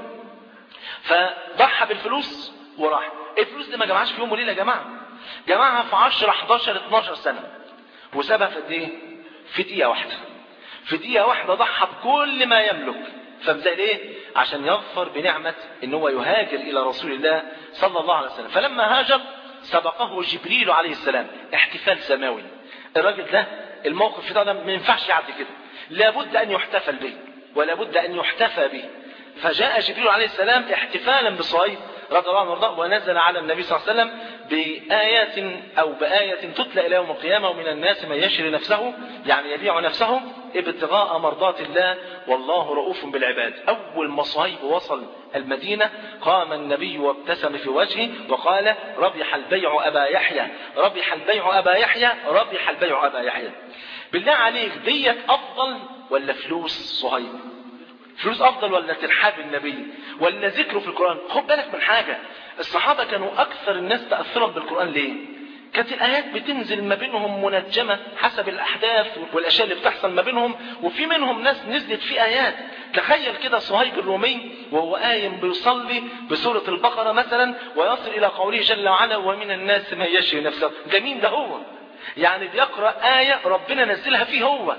فضحى بالفلوس وراح الفلوس دي ما جمعهاش في يوم وليله يا جماعه جمعها في 10 11 12 سنه وسابها في قد ايه في دقيقه واحده في دقيقه واحده ضحى بكل ما يملك فبزي ايه عشان يظفر بنعمه ان هو يهاجر الى رسول الله صلى الله عليه وسلم فلما هاجر سبقه جبريل عليه السلام احتفال سماوي الراجل ده الموقف ده ما ينفعش يعدي كده لابد ان يحتفل به ولا بد ان يحتفى به فجاء جبريل عليه السلام احتفالا بصهيب رضي الله عنه وارضاه ونزل على النبي صلى الله عليه وسلم بآيات أو بآية تتلى إلى يوم القيامة ومن الناس من يشري نفسه يعني يبيع نفسه ابتغاء مرضات الله والله رؤوف بالعباد أول ما صهيب وصل المدينة قام النبي وابتسم في وجهه وقال ربح البيع أبا يحيى ربح البيع أبا يحيى ربح البيع أبا يحيى بالله عليك ديت أفضل ولا فلوس صهيب فلوس افضل ولا ترحاب النبي ولا ذكره في القران خد بالك من حاجه الصحابه كانوا اكثر الناس تاثرا بالقران ليه كانت الايات بتنزل ما بينهم منجمه حسب الاحداث والاشياء اللي بتحصل ما بينهم وفي منهم ناس نزلت في ايات تخيل كده صهيب الرومي وهو قايم بيصلي بسوره البقره مثلا ويصل الى قوله جل وعلا ومن الناس من يشري نفسه ده مين ده هو يعني بيقرا ايه ربنا نزلها فيه هو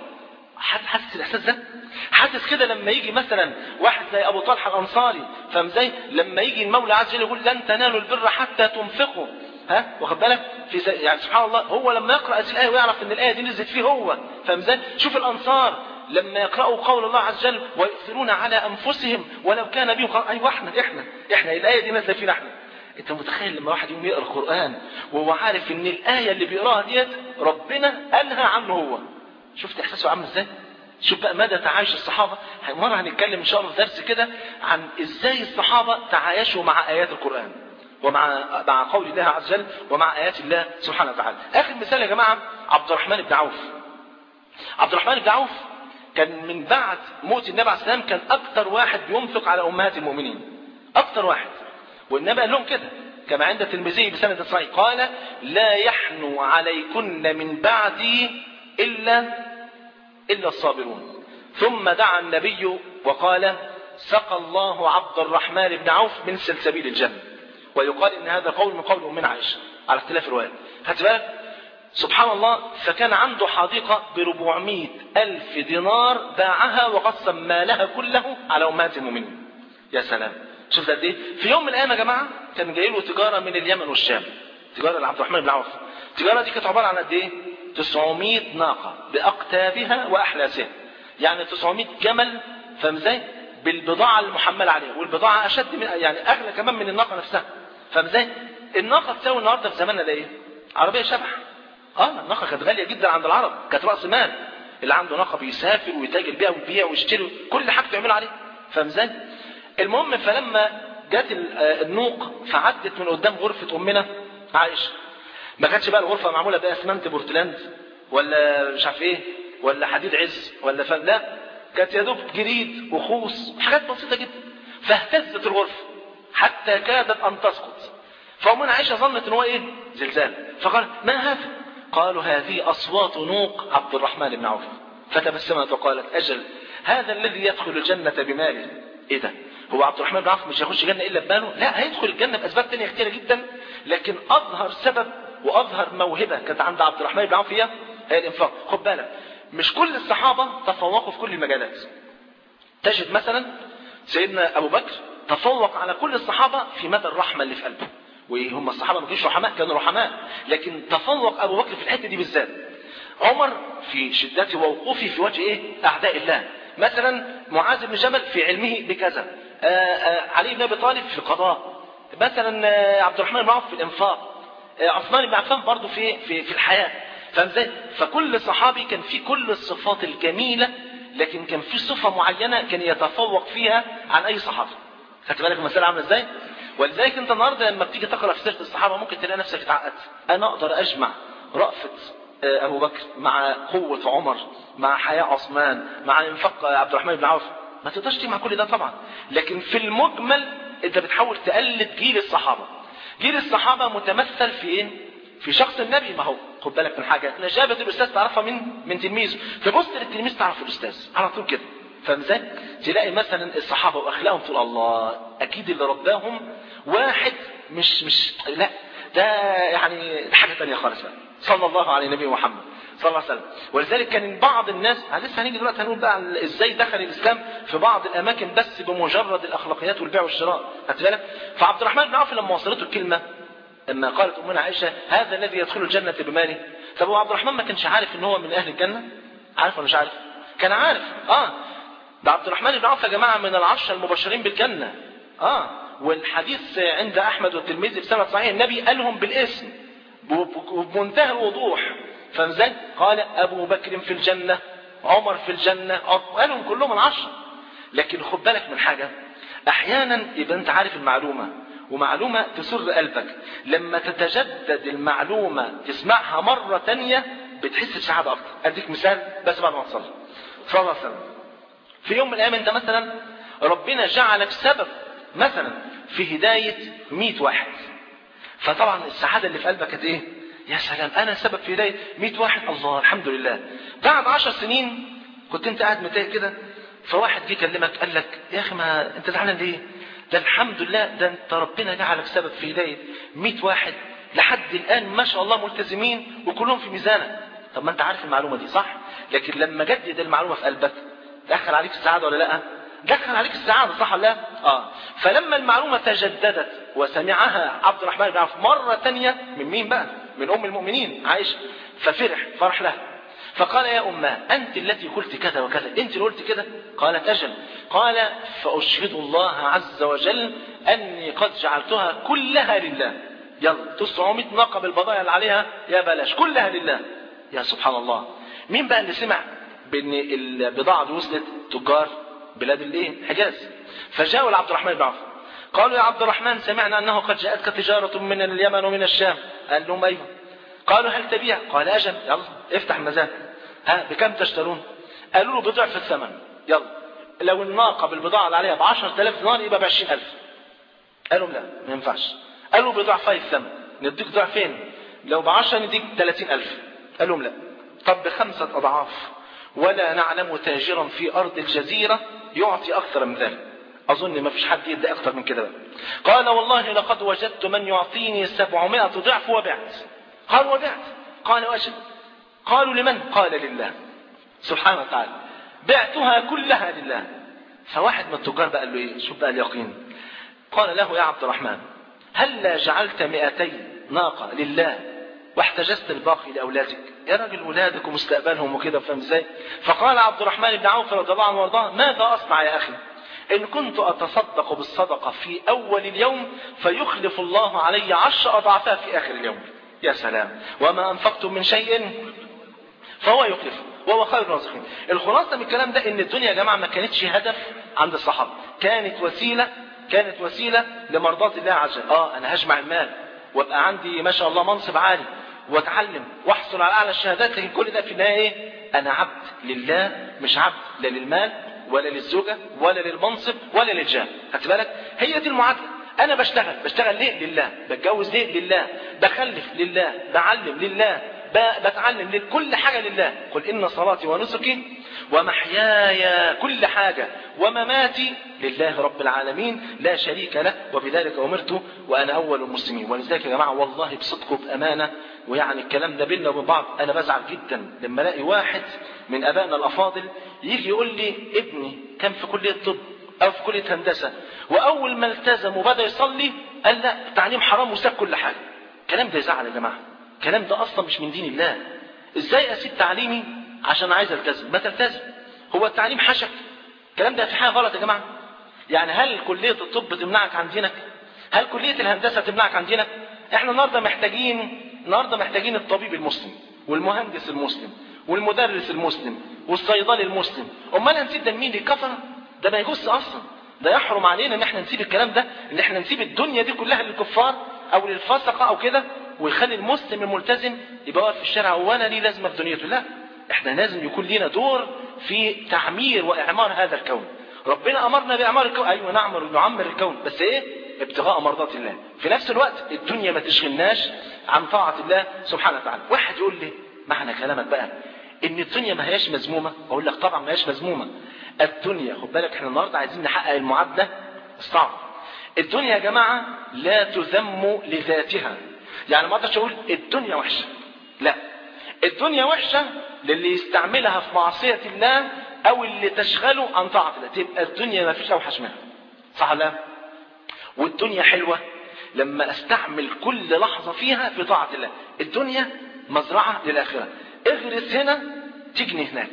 حاسس الاحساس ده حاسس كده لما يجي مثلا واحد زي ابو طلحه الانصاري فاهم ازاي لما يجي المولى عز وجل يقول لن تنالوا البر حتى تنفقوا ها واخد بالك في زي يعني سبحان الله هو لما يقرا هذه الايه ويعرف ان الايه دي نزلت فيه هو فاهم ازاي شوف الانصار لما يقرأوا قول الله عز وجل ويؤثرون على أنفسهم ولو كان بهم خير أيوة احنا احنا احنا الآية دي نازلة فينا احنا انت متخيل لما واحد يوم يقرأ القرآن وهو عارف ان الآية اللي بيقراها ديت ربنا قالها عنه هو شفت احساسه عامل ازاي شوف بقى مدى تعايش الصحابة مرة هنتكلم ان شاء الله في درس كده عن ازاي الصحابة تعايشوا مع ايات القرآن ومع مع قول الله عز وجل ومع ايات الله سبحانه وتعالى اخر مثال يا جماعة عبد الرحمن بن عوف عبد الرحمن بن عوف كان من بعد موت النبي عليه السلام كان اكتر واحد بينفق على امهات المؤمنين اكتر واحد والنبي قال لهم كده كما عند الترمذي بسند صحيح قال لا يحنو عليكن من بعدي الا الا الصابرون ثم دعا النبي وقال سقى الله عبد الرحمن بن عوف من سلسبيل الجنه ويقال ان هذا قول من قول من عائشه على اختلاف الروايات خدت بالك سبحان الله فكان عنده حديقة ب 400 ألف دينار باعها وقسم مالها كله على أمهات المؤمنين يا سلام شوف قد ايه في يوم من الأيام يا جماعة كان جاي له تجارة من اليمن والشام تجارة لعبد الرحمن بن عوف التجارة دي كانت عبارة عن قد ايه 900 ناقة بأقتابها وأحلاسها يعني 900 جمل فاهم ازاي بالبضاعة المحملة عليها والبضاعة أشد من يعني أغلى كمان من الناقة نفسها فاهم ازاي الناقة تساوي النهاردة في زماننا ده ايه عربية شبح اه الناقه كانت غاليه جدا عند العرب كانت راس مال اللي عنده ناقه بيسافر ويتاجر بيها ويبيع ويشتري كل حاجته يعملوا عليها فاهم ازاي المهم فلما جت النوق فعدت من قدام غرفه امنا عائشه ما كانتش بقى الغرفه معموله باسمنت بورتلاند ولا مش عارف ايه ولا حديد عز ولا فاهم لا كانت يا دوب جريد وخوص حاجات بسيطه جدا فاهتزت الغرفه حتى كادت ان تسقط فأمنا عائشة ظنت ان هو ايه زلزال فقال ما هذا قالوا هذه أصوات نوق عبد الرحمن بن عوف فتبسمت وقالت أجل هذا الذي يدخل الجنة بماله إيه ده هو عبد الرحمن بن عوف مش هيخش الجنة إلا بماله لا هيدخل الجنة بأسباب تانية كتيرة جدا لكن أظهر سبب وأظهر موهبة كانت عند عبد الرحمن بن عوف هي هي الإنفاق خد بالك مش كل الصحابة تفوقوا في كل المجالات تجد مثلا سيدنا أبو بكر تفوق على كل الصحابة في مدى الرحمة اللي في قلبه وهم الصحابه ما كانوش رحماء كانوا رحماء لكن تفوق ابو بكر في الحته دي بالذات عمر في شدته ووقوفه في وجه ايه اعداء الله مثلا معاذ بن جبل في علمه بكذا آآ آآ علي بن ابي طالب في القضاء مثلا عبد الرحمن بن عوف في الانفاق عثمان بن عفان برضه في في في الحياه فاهم ازاي فكل صحابي كان في كل الصفات الجميله لكن كان في صفة معينة كان يتفوق فيها عن أي صحابي خدت بالك المسألة عاملة ازاي؟ ولذلك انت النهارده لما بتيجي تقرا في سيره الصحابه ممكن تلاقي نفسك اتعقدت انا اقدر اجمع رأفة آه، ابو بكر مع قوه عمر مع حياء عثمان مع انفاق عبد الرحمن بن عوف ما تقدرش تجمع كل ده طبعا لكن في المجمل انت بتحاول تقلد جيل الصحابه جيل الصحابه متمثل في ايه في شخص النبي ما هو خد بالك من حاجه نجابه الاستاذ تعرفها من من تلميذه تبص للتلميذ تعرف الاستاذ على طول كده فاهم ازاي؟ تلاقي مثلا الصحابه واخلاقهم تقول الله اكيد اللي رباهم واحد مش مش لا ده يعني حاجه ثانيه خالص بقى صلى الله على النبي محمد صلى الله عليه وسلم ولذلك كان بعض الناس لسه هنيجي دلوقتي هنقول بقى عن ازاي دخل الاسلام في بعض الاماكن بس بمجرد الاخلاقيات والبيع والشراء خدت بالك فعبد الرحمن بن عوف لما وصلته الكلمه لما قالت امنا عائشه هذا الذي يدخل الجنه بماله طب هو عبد الرحمن ما كانش عارف ان هو من اهل الجنه عارف ولا مش عارف كان عارف اه ده عبد الرحمن بن عوف يا جماعه من العشره المبشرين بالجنه اه والحديث عند احمد والترمذي بسند صحيح النبي قالهم بالاسم وبمنتهى الوضوح فاهم ازاي؟ قال ابو بكر في الجنه عمر في الجنه قالهم كلهم العشره لكن خد بالك من حاجه احيانا يبقى انت عارف المعلومه ومعلومة تسر قلبك لما تتجدد المعلومة تسمعها مرة تانية بتحس بسعادة أكتر أديك مثال بس بعد ما تصلي صلى الله عليه وسلم في يوم من الأيام أنت مثلا ربنا جعلك سبب مثلا في هداية 100 واحد فطبعا السعادة اللي في قلبك كانت إيه؟ يا سلام أنا سبب في هداية 100 واحد الله الحمد لله بعد 10 سنين كنت أنت قاعد متضايق كده فواحد جه يكلمك قال لك يا أخي ما أنت زعلان ليه؟ ده الحمد لله ده انت ربنا جعلك سبب في هداية 100 واحد لحد الآن ما شاء الله ملتزمين وكلهم في ميزانك طب ما انت عارف المعلومة دي صح لكن لما جدد المعلومة في قلبك دخل عليك السعادة ولا لا دخل عليك السعادة صح ولا لا اه فلما المعلومة تجددت وسمعها عبد الرحمن بن عوف مرة تانية من مين بقى من أم المؤمنين عائشة ففرح فرح لها فقال يا أماه أنت التي قلت كذا وكذا أنت اللي قلت كده قالت أجل قال فأشهد الله عز وجل أني قد جعلتها كلها لله يلا 900 ناقة بالبضائع اللي عليها يا بلاش كلها لله يا سبحان الله مين بقى اللي سمع بأن البضاعة دي وصلت تجار بلاد الايه الحجاز فجاءوا لعبد الرحمن بن عوف قالوا يا عبد الرحمن سمعنا أنه قد جاءتك تجارة من اليمن ومن الشام قال لهم أيوه قالوا هل تبيع قال أجل يلا افتح المزاد ها بكم تشترون قالوا له بضعف الثمن يلا لو الناقة بالبضاعة اللي عليها ب 10000 دينار يبقى ب 20000 قالوا لا ما ينفعش قالوا بضعفي الثمن نديك ضعفين لو ب 10 نديك 30000 قال لهم لا طب بخمسة أضعاف ولا نعلم تاجرا في أرض الجزيرة يعطي أكثر من ذلك أظن ما فيش حد يدي أكثر من كده بقى. قال والله لقد وجدت من يعطيني 700 ضعف وبعت قال وبعت قال وأجل قالوا لمن قال لله سبحانه وتعالى بعتها كلها لله فواحد من التجار بقى قال له ايه شوف بقى اليقين قال له يا عبد الرحمن هل جعلت مئتي ناقة لله واحتجزت الباقي لأولادك يا راجل ولادك ومستقبلهم وكده فاهم ازاي فقال عبد الرحمن بن عوف رضي الله عنه وارضاه ماذا أصنع يا أخي إن كنت أتصدق بالصدقة في أول اليوم فيخلف الله علي عشر أضعافها في آخر اليوم يا سلام وما أنفقتم من شيء فهو يخلفه وهو خير الرازقين الخلاصة من الكلام ده ان الدنيا يا جماعة ما كانتش هدف عند الصحابة كانت وسيلة كانت وسيلة لمرضاة الله عز وجل اه انا هجمع المال وابقى عندي ما شاء الله منصب عالي واتعلم واحصل على اعلى الشهادات لكن كل ده في النهايه ايه انا عبد لله مش عبد لا للمال ولا للزوجة ولا للمنصب ولا للجاه خدت بالك هي دي المعادلة انا بشتغل بشتغل ليه لله بتجوز ليه لله بخلف لله بعلم لله بتعلم لكل حاجة لله قل إن صلاتي ونسكي ومحياي كل حاجة ومماتي لله رب العالمين لا شريك له وبذلك أمرت وأنا أول المسلمين ولذلك يا جماعة والله بصدق وبأمانة ويعني الكلام ده بيننا وبين بعض أنا بزعل جدا لما ألاقي واحد من أبائنا الأفاضل يجي يقول لي ابني كان في كلية طب أو في كلية هندسة وأول ما التزم وبدأ يصلي قال لا التعليم حرام وساب كل حاجة الكلام ده يزعل يا جماعة الكلام ده اصلا مش من دين الله ازاي اسيب تعليمي عشان عايز التزم ما تلتزم هو التعليم حشك الكلام ده في حاجه غلط يا جماعه يعني هل كليه الطب تمنعك عن دينك هل كليه الهندسه تمنعك عن دينك احنا النهارده محتاجين النهارده محتاجين الطبيب المسلم والمهندس المسلم والمدرس المسلم والصيدلي المسلم امال هنسيب ده مين الكفره ده ما يجوز اصلا ده يحرم علينا ان احنا نسيب الكلام ده ان احنا نسيب الدنيا دي كلها للكفار او للفسقه او كده ويخلي المسلم الملتزم يبقى واقف في الشارع وانا ليه لازمه في دنيته لا احنا لازم يكون لينا دور في تعمير واعمار هذا الكون ربنا امرنا باعمار الكون ايوه نعمر نعمر الكون بس ايه ابتغاء مرضات الله في نفس الوقت الدنيا ما تشغلناش عن طاعه الله سبحانه وتعالى واحد يقول لي معنى كلامك بقى ان الدنيا ما هياش مذمومه اقول لك طبعا ما هياش مذمومه الدنيا خد بالك احنا النهارده عايزين نحقق المعادله الصعب الدنيا يا جماعه لا تذم لذاتها يعني ما اقدرش اقول الدنيا وحشه لا الدنيا وحشه للي يستعملها في معصيه الله او اللي تشغله عن طاعه الله تبقى الدنيا ما فيش اوحش منها صح ولا لا والدنيا حلوه لما استعمل كل لحظه فيها في طاعه الله الدنيا مزرعه للاخره اغرس هنا تجني هناك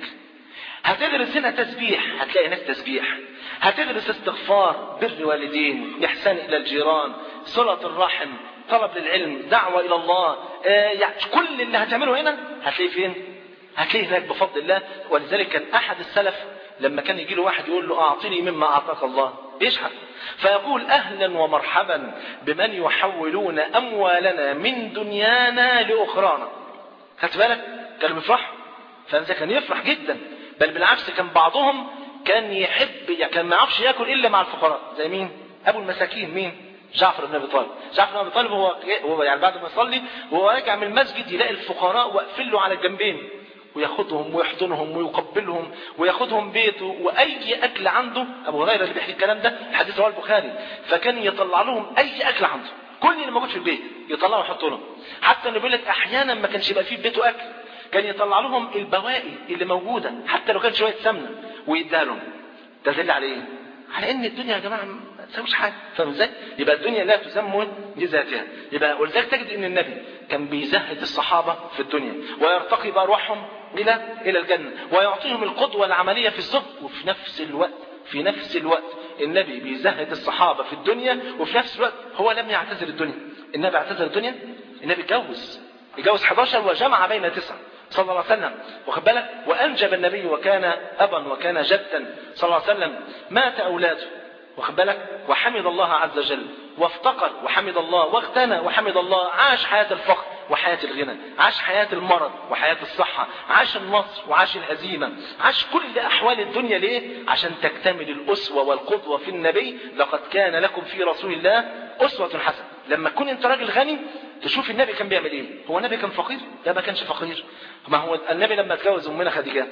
هتغرس هنا تسبيح هتلاقي هناك تسبيح هتغرس استغفار بر والدين احسان الى الجيران صله الرحم طلب للعلم دعوه الى الله آه يعني كل اللي هتعمله هنا هتلاقيه فين هتلاقيه هناك بفضل الله ولذلك كان احد السلف لما كان يجي له واحد يقول له اعطني مما اعطاك الله بيشحت فيقول اهلا ومرحبا بمن يحولون اموالنا من دنيانا لاخرانا خدت بالك كان بيفرح فانت كان يفرح جدا بل بالعكس كان بعضهم كان يحب يعني كان ما يعرفش ياكل الا مع الفقراء زي مين ابو المساكين مين جعفر بن ابي طالب جعفر بن ابي طالب هو هو يعني بعد ما يصلي وهو راجع من المسجد يلاقي الفقراء واقفين له على الجنبين وياخدهم ويحضنهم ويقبلهم وياخدهم بيته واي اكل عنده ابو هريره اللي بيحكي الكلام ده الحديث رواه البخاري فكان يطلع لهم اي اكل عنده كل اللي موجود في البيت يطلعه ويحط لهم حتى انه بيقول لك احيانا ما كانش يبقى فيه في بيته اكل كان يطلع لهم البواقي اللي موجوده حتى لو كان شويه سمنه ويديها لهم ده دل على ايه؟ على ان الدنيا يا جماعه ما تساويش حاجه فاهم ازاي؟ يبقى الدنيا لا تسمى لذاتها يبقى ولذلك تجد ان النبي كان بيزهد الصحابه في الدنيا ويرتقي بارواحهم الى الى الجنه ويعطيهم القدوه العمليه في الزهد وفي نفس الوقت في نفس الوقت النبي بيزهد الصحابه في الدنيا وفي نفس الوقت هو لم يعتزل الدنيا النبي اعتزل الدنيا النبي اتجوز اتجوز 11 وجمع بين تسعه صلى الله عليه وسلم واخد بالك وانجب النبي وكان ابا وكان جدا صلى الله عليه وسلم مات اولاده واخد بالك وحمد الله عز وجل وافتقر وحمد الله واغتنى وحمد الله عاش حياه الفقر وحياه الغنى عاش حياه المرض وحياه الصحه عاش النصر وعاش الهزيمه عاش كل احوال الدنيا ليه عشان تكتمل الاسوه والقدوه في النبي لقد كان لكم في رسول الله اسوه حسنه لما تكون انت راجل غني تشوف النبي كان بيعمل ايه هو النبي كان فقير لا ما كانش فقير ما هو النبي لما اتجوز امنا خديجه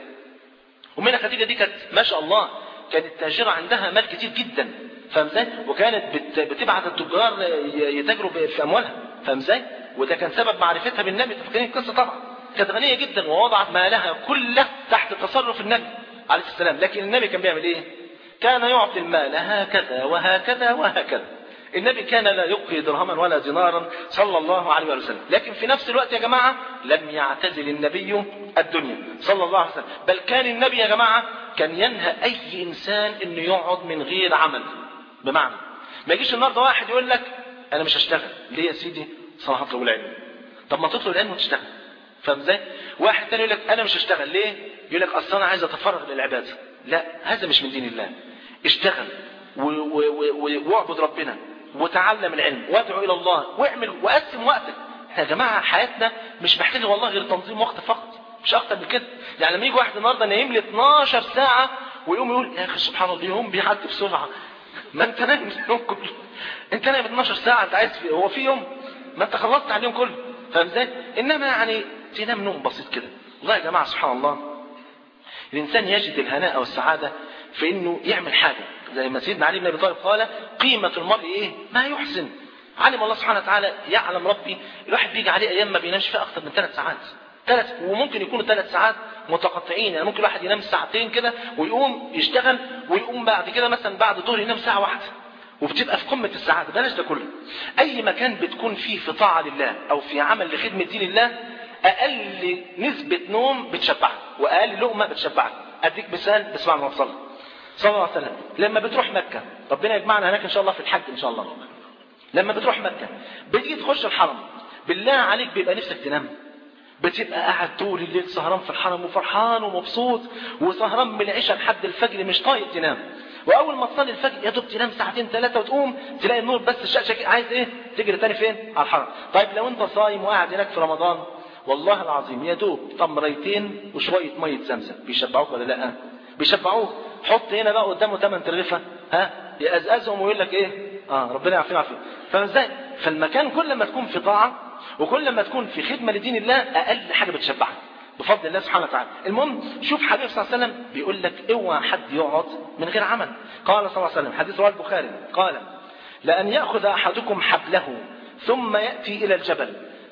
امنا خديجه دي كانت ما شاء الله كانت تاجره عندها مال كتير جدا فاهم ازاي وكانت بت... بتبعت التجار يتاجروا في اموالها فاهم ازاي وده كان سبب معرفتها بالنبي فاكرين القصه طبعا كانت غنيه جدا ووضعت مالها كله تحت تصرف النبي عليه السلام لكن النبي كان بيعمل ايه كان يعطي المال هكذا وهكذا وهكذا النبي كان لا يبقي درهما ولا دينارا صلى الله عليه وسلم لكن في نفس الوقت يا جماعة لم يعتزل النبي الدنيا صلى الله عليه وسلم بل كان النبي يا جماعة كان ينهى أي إنسان إنه يقعد من غير عمل بمعنى ما يجيش النهارده واحد يقول لك أنا مش هشتغل ليه يا سيدي صلاح اطلب العلم طب ما تطلب العلم وتشتغل فاهم ازاي؟ واحد تاني يقول لك أنا مش هشتغل ليه؟ يقول لك أصل أنا عايز أتفرغ للعبادة لا هذا مش من دين الله اشتغل واعبد ربنا وتعلم العلم وادعو الى الله واعمل وقسم وقتك يا جماعه حياتنا مش محتاجه والله غير تنظيم وقت فقط مش اكتر من كده يعني لما يجي واحد النهارده نايم لي 12 ساعه ويقوم يقول يا اخي سبحان الله اليوم بيعدي بسرعه ما انت نايم اليوم كله انت نايم 12 ساعه انت عايز في هو في يوم ما انت خلصت على اليوم كله فاهم ازاي انما يعني تنام نوم بسيط كده والله يا جماعه سبحان الله الانسان يجد الهناء والسعاده في انه يعمل حاجه زي ما سيدنا علي بن ابي طالب قال قيمه المرء ايه؟ ما يحسن. علم الله سبحانه وتعالى يعلم ربي الواحد بيجي عليه ايام ما بينامش فيها اكثر من ثلاث ساعات. ثلاث وممكن يكونوا ثلاث ساعات متقطعين يعني ممكن الواحد ينام ساعتين كده ويقوم يشتغل ويقوم بعد كده مثلا بعد الظهر ينام ساعه واحده. وبتبقى في قمه السعاده بلاش ده كله. اي مكان بتكون فيه في طاعه لله او في عمل لخدمه دين الله اقل نسبه نوم بتشبعك واقل لقمه بتشبعك. اديك مثال بس بعد ما اوصل صلى الله عليه وسلم لما بتروح مكة ربنا يجمعنا هناك إن شاء الله في الحج إن شاء الله لما بتروح مكة بتيجي تخش الحرم بالله عليك بيبقى نفسك تنام بتبقى قاعد طول الليل سهران في الحرم وفرحان ومبسوط وسهران من العشاء لحد الفجر مش طايق تنام واول ما تصلي الفجر يا دوب تنام ساعتين ثلاثه وتقوم تلاقي النور بس الشقشق عايز ايه تجري تاني فين على الحرم طيب لو انت صايم وقاعد هناك في رمضان والله العظيم يا دوب تمريتين وشويه ميه زمزم بيشبعوك ولا لا بيشبعوك حط هنا بقى قدامه ثمان ترغفه ها يقزقزهم ويقول لك ايه اه ربنا يعافينا ويعافيك فازاي فالمكان كل ما تكون في طاعه وكل ما تكون في خدمه لدين الله اقل حاجه بتشبعك بفضل الله سبحانه وتعالى المهم شوف حبيب صلى الله عليه وسلم بيقول لك اوعى حد يقعد من غير عمل قال صلى الله عليه وسلم حديث رواه البخاري قال لأن يأخذ أحدكم حبله ثم يأتي إلى الجبل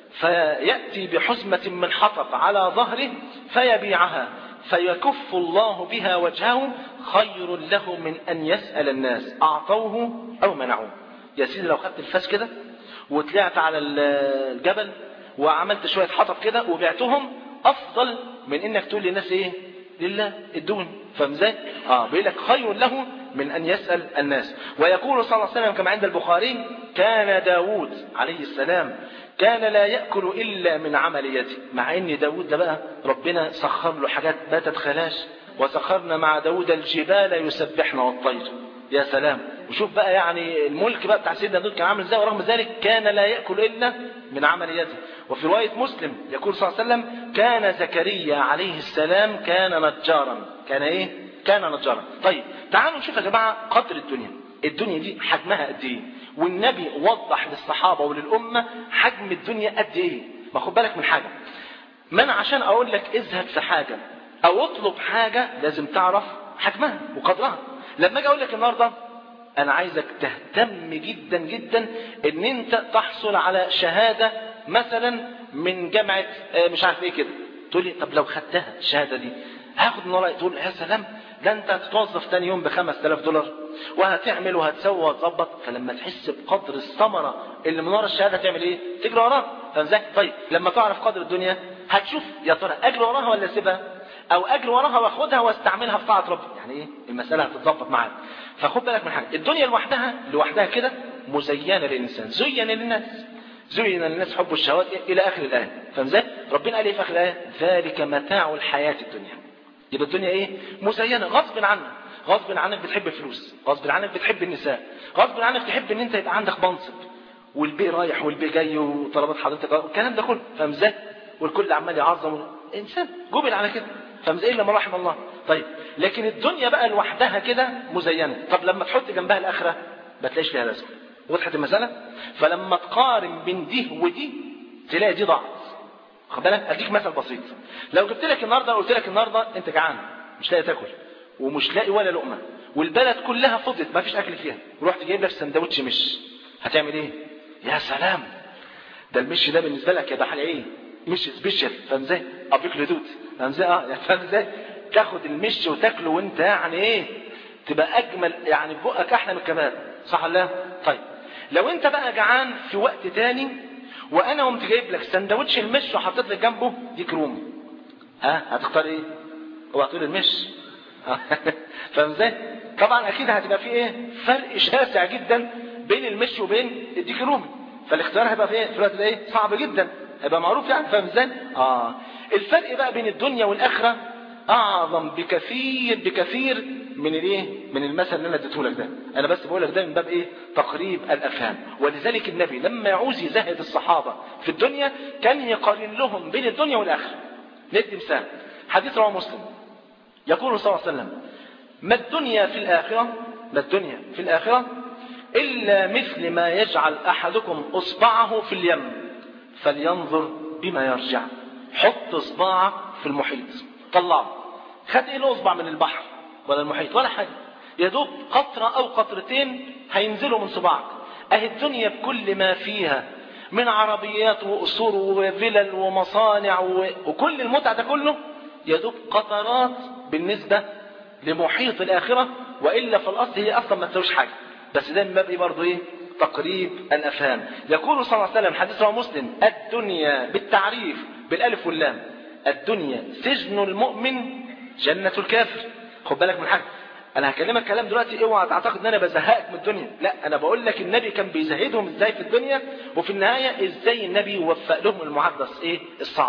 فيأتي بحزمة من حطب على ظهره فيبيعها فيكف الله بها وجهه خير له من أن يسأل الناس أعطوه أو منعوه يا سيدي لو خدت الفاس كده وطلعت على الجبل وعملت شوية حطب كده وبعتهم أفضل من إنك تقول للناس إيه لله ادوني فاهم ازاي؟ اه بيقول لك خير له من ان يسال الناس ويقول صلى الله عليه وسلم كما عند البخاري كان داوود عليه السلام كان لا ياكل الا من عمل يده مع ان داوود ده بقى ربنا سخر له حاجات باتت خلاش وسخرنا مع داوود الجبال يسبحن والطير يا سلام وشوف بقى يعني الملك بقى بتاع سيدنا داود كان عامل ازاي ورغم ذلك كان لا ياكل الا من عمل يده وفي روايه مسلم يقول صلى الله عليه وسلم كان زكريا عليه السلام كان نجارا كان ايه كان نجارا طيب تعالوا نشوف يا جماعه قدر الدنيا الدنيا دي حجمها قد ايه والنبي وضح للصحابه وللامه حجم الدنيا قد ايه ما خد بالك من حاجه ما انا عشان اقول لك اذهب في حاجه او اطلب حاجه لازم تعرف حجمها وقدرها لما اجي اقول لك النهارده انا عايزك تهتم جدا جدا ان انت تحصل على شهاده مثلا من جامعه مش عارف ايه كده تقول لي طب لو خدتها الشهاده دي هاخد من ورايا تقول يا سلام ده انت هتتوظف تاني يوم ب 5000 دولار وهتعمل وهتسوي وهتظبط فلما تحس بقدر الثمره اللي من ورا الشهاده تعمل ايه؟ تجري وراها فاهم ازاي؟ طيب لما تعرف قدر الدنيا هتشوف يا ترى اجري وراها ولا اسيبها؟ او اجري وراها واخدها واستعملها في طاعه ربي يعني ايه؟ المساله هتتظبط معاك فخد بالك من حاجه الدنيا لوحدها لوحدها كده مزينه للانسان زين للناس زين للناس حب الشهوات الى اخر الايه فاهم ازاي؟ ربنا قال ايه في اخر الايه؟ ذلك متاع الحياه الدنيا يبقى الدنيا ايه مزينه غصب عنك غصب عنك بتحب الفلوس غصب عنك بتحب النساء غصب عنك تحب ان انت يبقى عندك منصب والبي رايح والبي جاي وطلبات حضرتك والكلام ده كله فاهم ازاي والكل عمال يعظم انسان جبل على كده فاهم ازاي الا ما رحم الله طيب لكن الدنيا بقى لوحدها كده مزينه طب لما تحط جنبها الاخره ما تلاقيش فيها لازمه وضحت المساله فلما تقارن بين دي ودي تلاقي دي ضاعت خد بالك اديك مثل بسيط لو جبت لك النهارده قلت لك النهارده انت جعان مش لاقي تاكل ومش لاقي ولا لقمه والبلد كلها فضت ما فيش اكل فيها ورحت جايب لك سندوتش مش هتعمل ايه يا سلام ده المش ده بالنسبه لك يبقى حاجه ايه مش سبيشال فاهم ازاي ابيك لدود فاهم ازاي اه فاهم ازاي تاخد المش وتاكله وانت يعني ايه تبقى اجمل يعني بقك احلى من الكباب صح ولا لا طيب لو انت بقى جعان في وقت تاني وانا قمت جايب لك سندوتش المش وحطيت لك جنبه ديك رومي ها هتختار ايه اوعى تقول المش فاهم ازاي طبعا اكيد هتبقى في ايه فرق شاسع جدا بين المش وبين الديك الرومي فالاختيار هيبقى في ايه في الوقت ده ايه صعب جدا هيبقى معروف يعني فاهم ازاي اه الفرق بقى بين الدنيا والاخره اعظم بكثير بكثير من الايه من المثل اللي انا اديته لك ده انا بس بقول لك ده من باب ايه تقريب الافهام ولذلك النبي لما يعوز يزهد الصحابه في الدنيا كان يقارن لهم بين الدنيا والاخره ندي مثال حديث رواه مسلم يقول صلى الله عليه وسلم ما الدنيا في الاخره ما الدنيا في الاخره الا مثل ما يجعل احدكم اصبعه في اليم فلينظر بما يرجع حط اصبعك في المحيط طلعه خد ايه الاصبع من البحر ولا المحيط ولا حاجه يا دوب قطره او قطرتين هينزلوا من صباعك اهي الدنيا بكل ما فيها من عربيات وقصور وفلل ومصانع و... وكل المتعه ده كله يا دوب قطرات بالنسبه لمحيط الاخره والا في الاصل هي اصلا ما تساويش حاجه بس ده من باب ايه برضه ايه تقريب الافهام يقول صلى الله عليه وسلم حديث رواه مسلم الدنيا بالتعريف بالالف واللام الدنيا سجن المؤمن جنة الكافر خد بالك من حاجة انا هكلمك كلام دلوقتي اوعى تعتقد ان انا بزهقك من الدنيا لا انا بقول لك النبي كان بيزهدهم ازاي في الدنيا وفي النهايه ازاي النبي يوفق لهم المعادله ايه الصعبه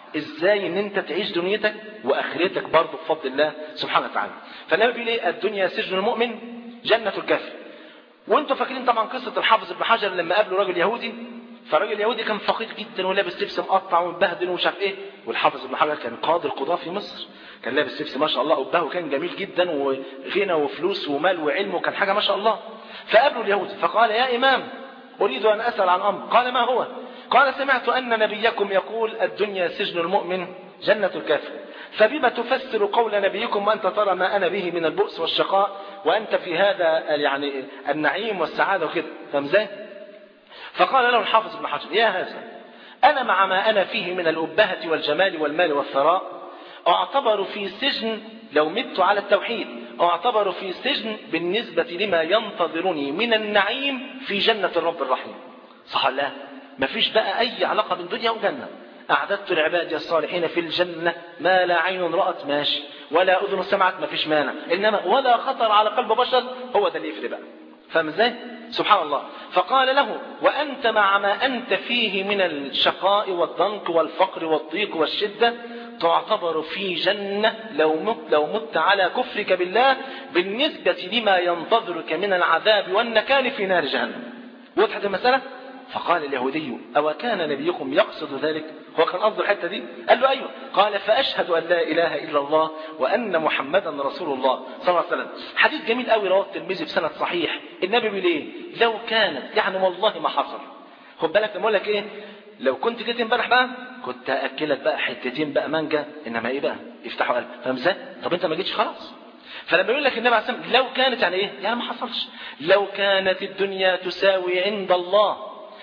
ازاي ان انت تعيش دنيتك واخرتك برضه بفضل الله سبحانه وتعالى فالنبي بيقول ايه الدنيا سجن المؤمن جنة الكافر وانتم فاكرين طبعا قصة الحافظ ابن حجر لما قابله راجل يهودي فالراجل اليهودي كان فقير جدا ولابس لبس مقطع ومبهدل ومش عارف ايه والحافظ ابن حجر كان قاضي القضاة في مصر كان لابس لبس ما شاء الله قباه وكان جميل جدا وغنى وفلوس ومال وعلم وكان حاجة ما شاء الله فقابله اليهودي فقال يا إمام أريد أن أسأل عن أمر قال ما هو قال سمعت أن نبيكم يقول الدنيا سجن المؤمن جنة الكافر فبما تفسر قول نبيكم وأنت ترى ما أنا به من البؤس والشقاء وأنت في هذا يعني النعيم والسعادة وكده فاهم ازاي؟ فقال له الحافظ ابن حجر يا هذا أنا مع ما أنا فيه من الأبهة والجمال والمال والثراء أعتبر في سجن لو مت على التوحيد أعتبر في سجن بالنسبة لما ينتظرني من النعيم في جنة الرب الرحيم صح لا مفيش بقى أي علاقة بين دنيا وجنة أعددت لعبادي الصالحين في الجنة ما لا عين رأت ماشي ولا أذن سمعت مفيش مانع إنما ولا خطر على قلب بشر هو ده اللي يفرق بقى فاهم ازاي؟ سبحان الله فقال له وأنت مع ما أنت فيه من الشقاء والضنك والفقر والضيق والشدة تعتبر في جنة لو مت, لو مت على كفرك بالله بالنسبة لما ينتظرك من العذاب والنكال في نار جهنم وضحت المسألة؟ فقال اليهودي أو كان نبيكم يقصد ذلك هو كان قصده الحتة دي قال له أيوه قال فأشهد أن لا إله إلا الله وأن محمدا رسول الله صلى الله عليه وسلم حديث جميل قوي رواه الترمذي بسند صحيح النبي بيقول إيه لو كانت يعني والله ما حصل خد بالك لما أقول لك إيه لو كنت جيت امبارح بقى كنت أكلك بقى حتتين بقى مانجا إنما إيه بقى يفتحوا قلب فاهم إزاي طب أنت ما جيتش خلاص فلما يقول لك النبي عليه الصلاة لو كانت يعني إيه يعني ما حصلش لو كانت الدنيا تساوي عند الله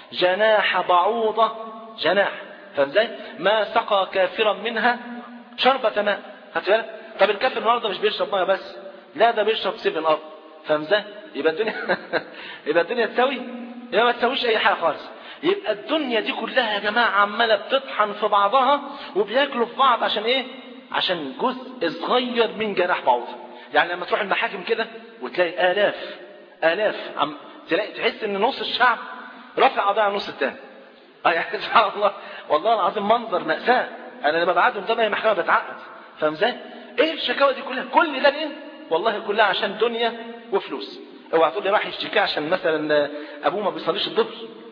جناح بعوضة جناح فاهم ازاي؟ ما سقى كافرا منها شربة ماء خدت بالك؟ طب الكافر النهارده مش بيشرب ميه بس لا ده بيشرب سيفن اب فاهم ازاي؟ يبقى الدنيا يبقى الدنيا تساوي يبقى ما تساويش اي حاجه خالص يبقى الدنيا دي كلها يا جماعه عماله بتطحن في بعضها وبياكلوا في بعض عشان ايه؟ عشان جزء صغير من جناح بعوضه يعني لما تروح المحاكم كده وتلاقي الاف الاف عم تلاقي تحس ان نص الشعب رفع قضايا على النص الثاني اه يعني سبحان الله والله العظيم منظر مأساة انا لما بعدهم قدام اي محكمة بتعقد فاهم ازاي؟ ايه الشكاوى دي كلها؟ كل ده ليه؟ والله كلها عشان دنيا وفلوس اوعى تقول لي راح يشتكي عشان مثلا ابوه ما بيصليش الظهر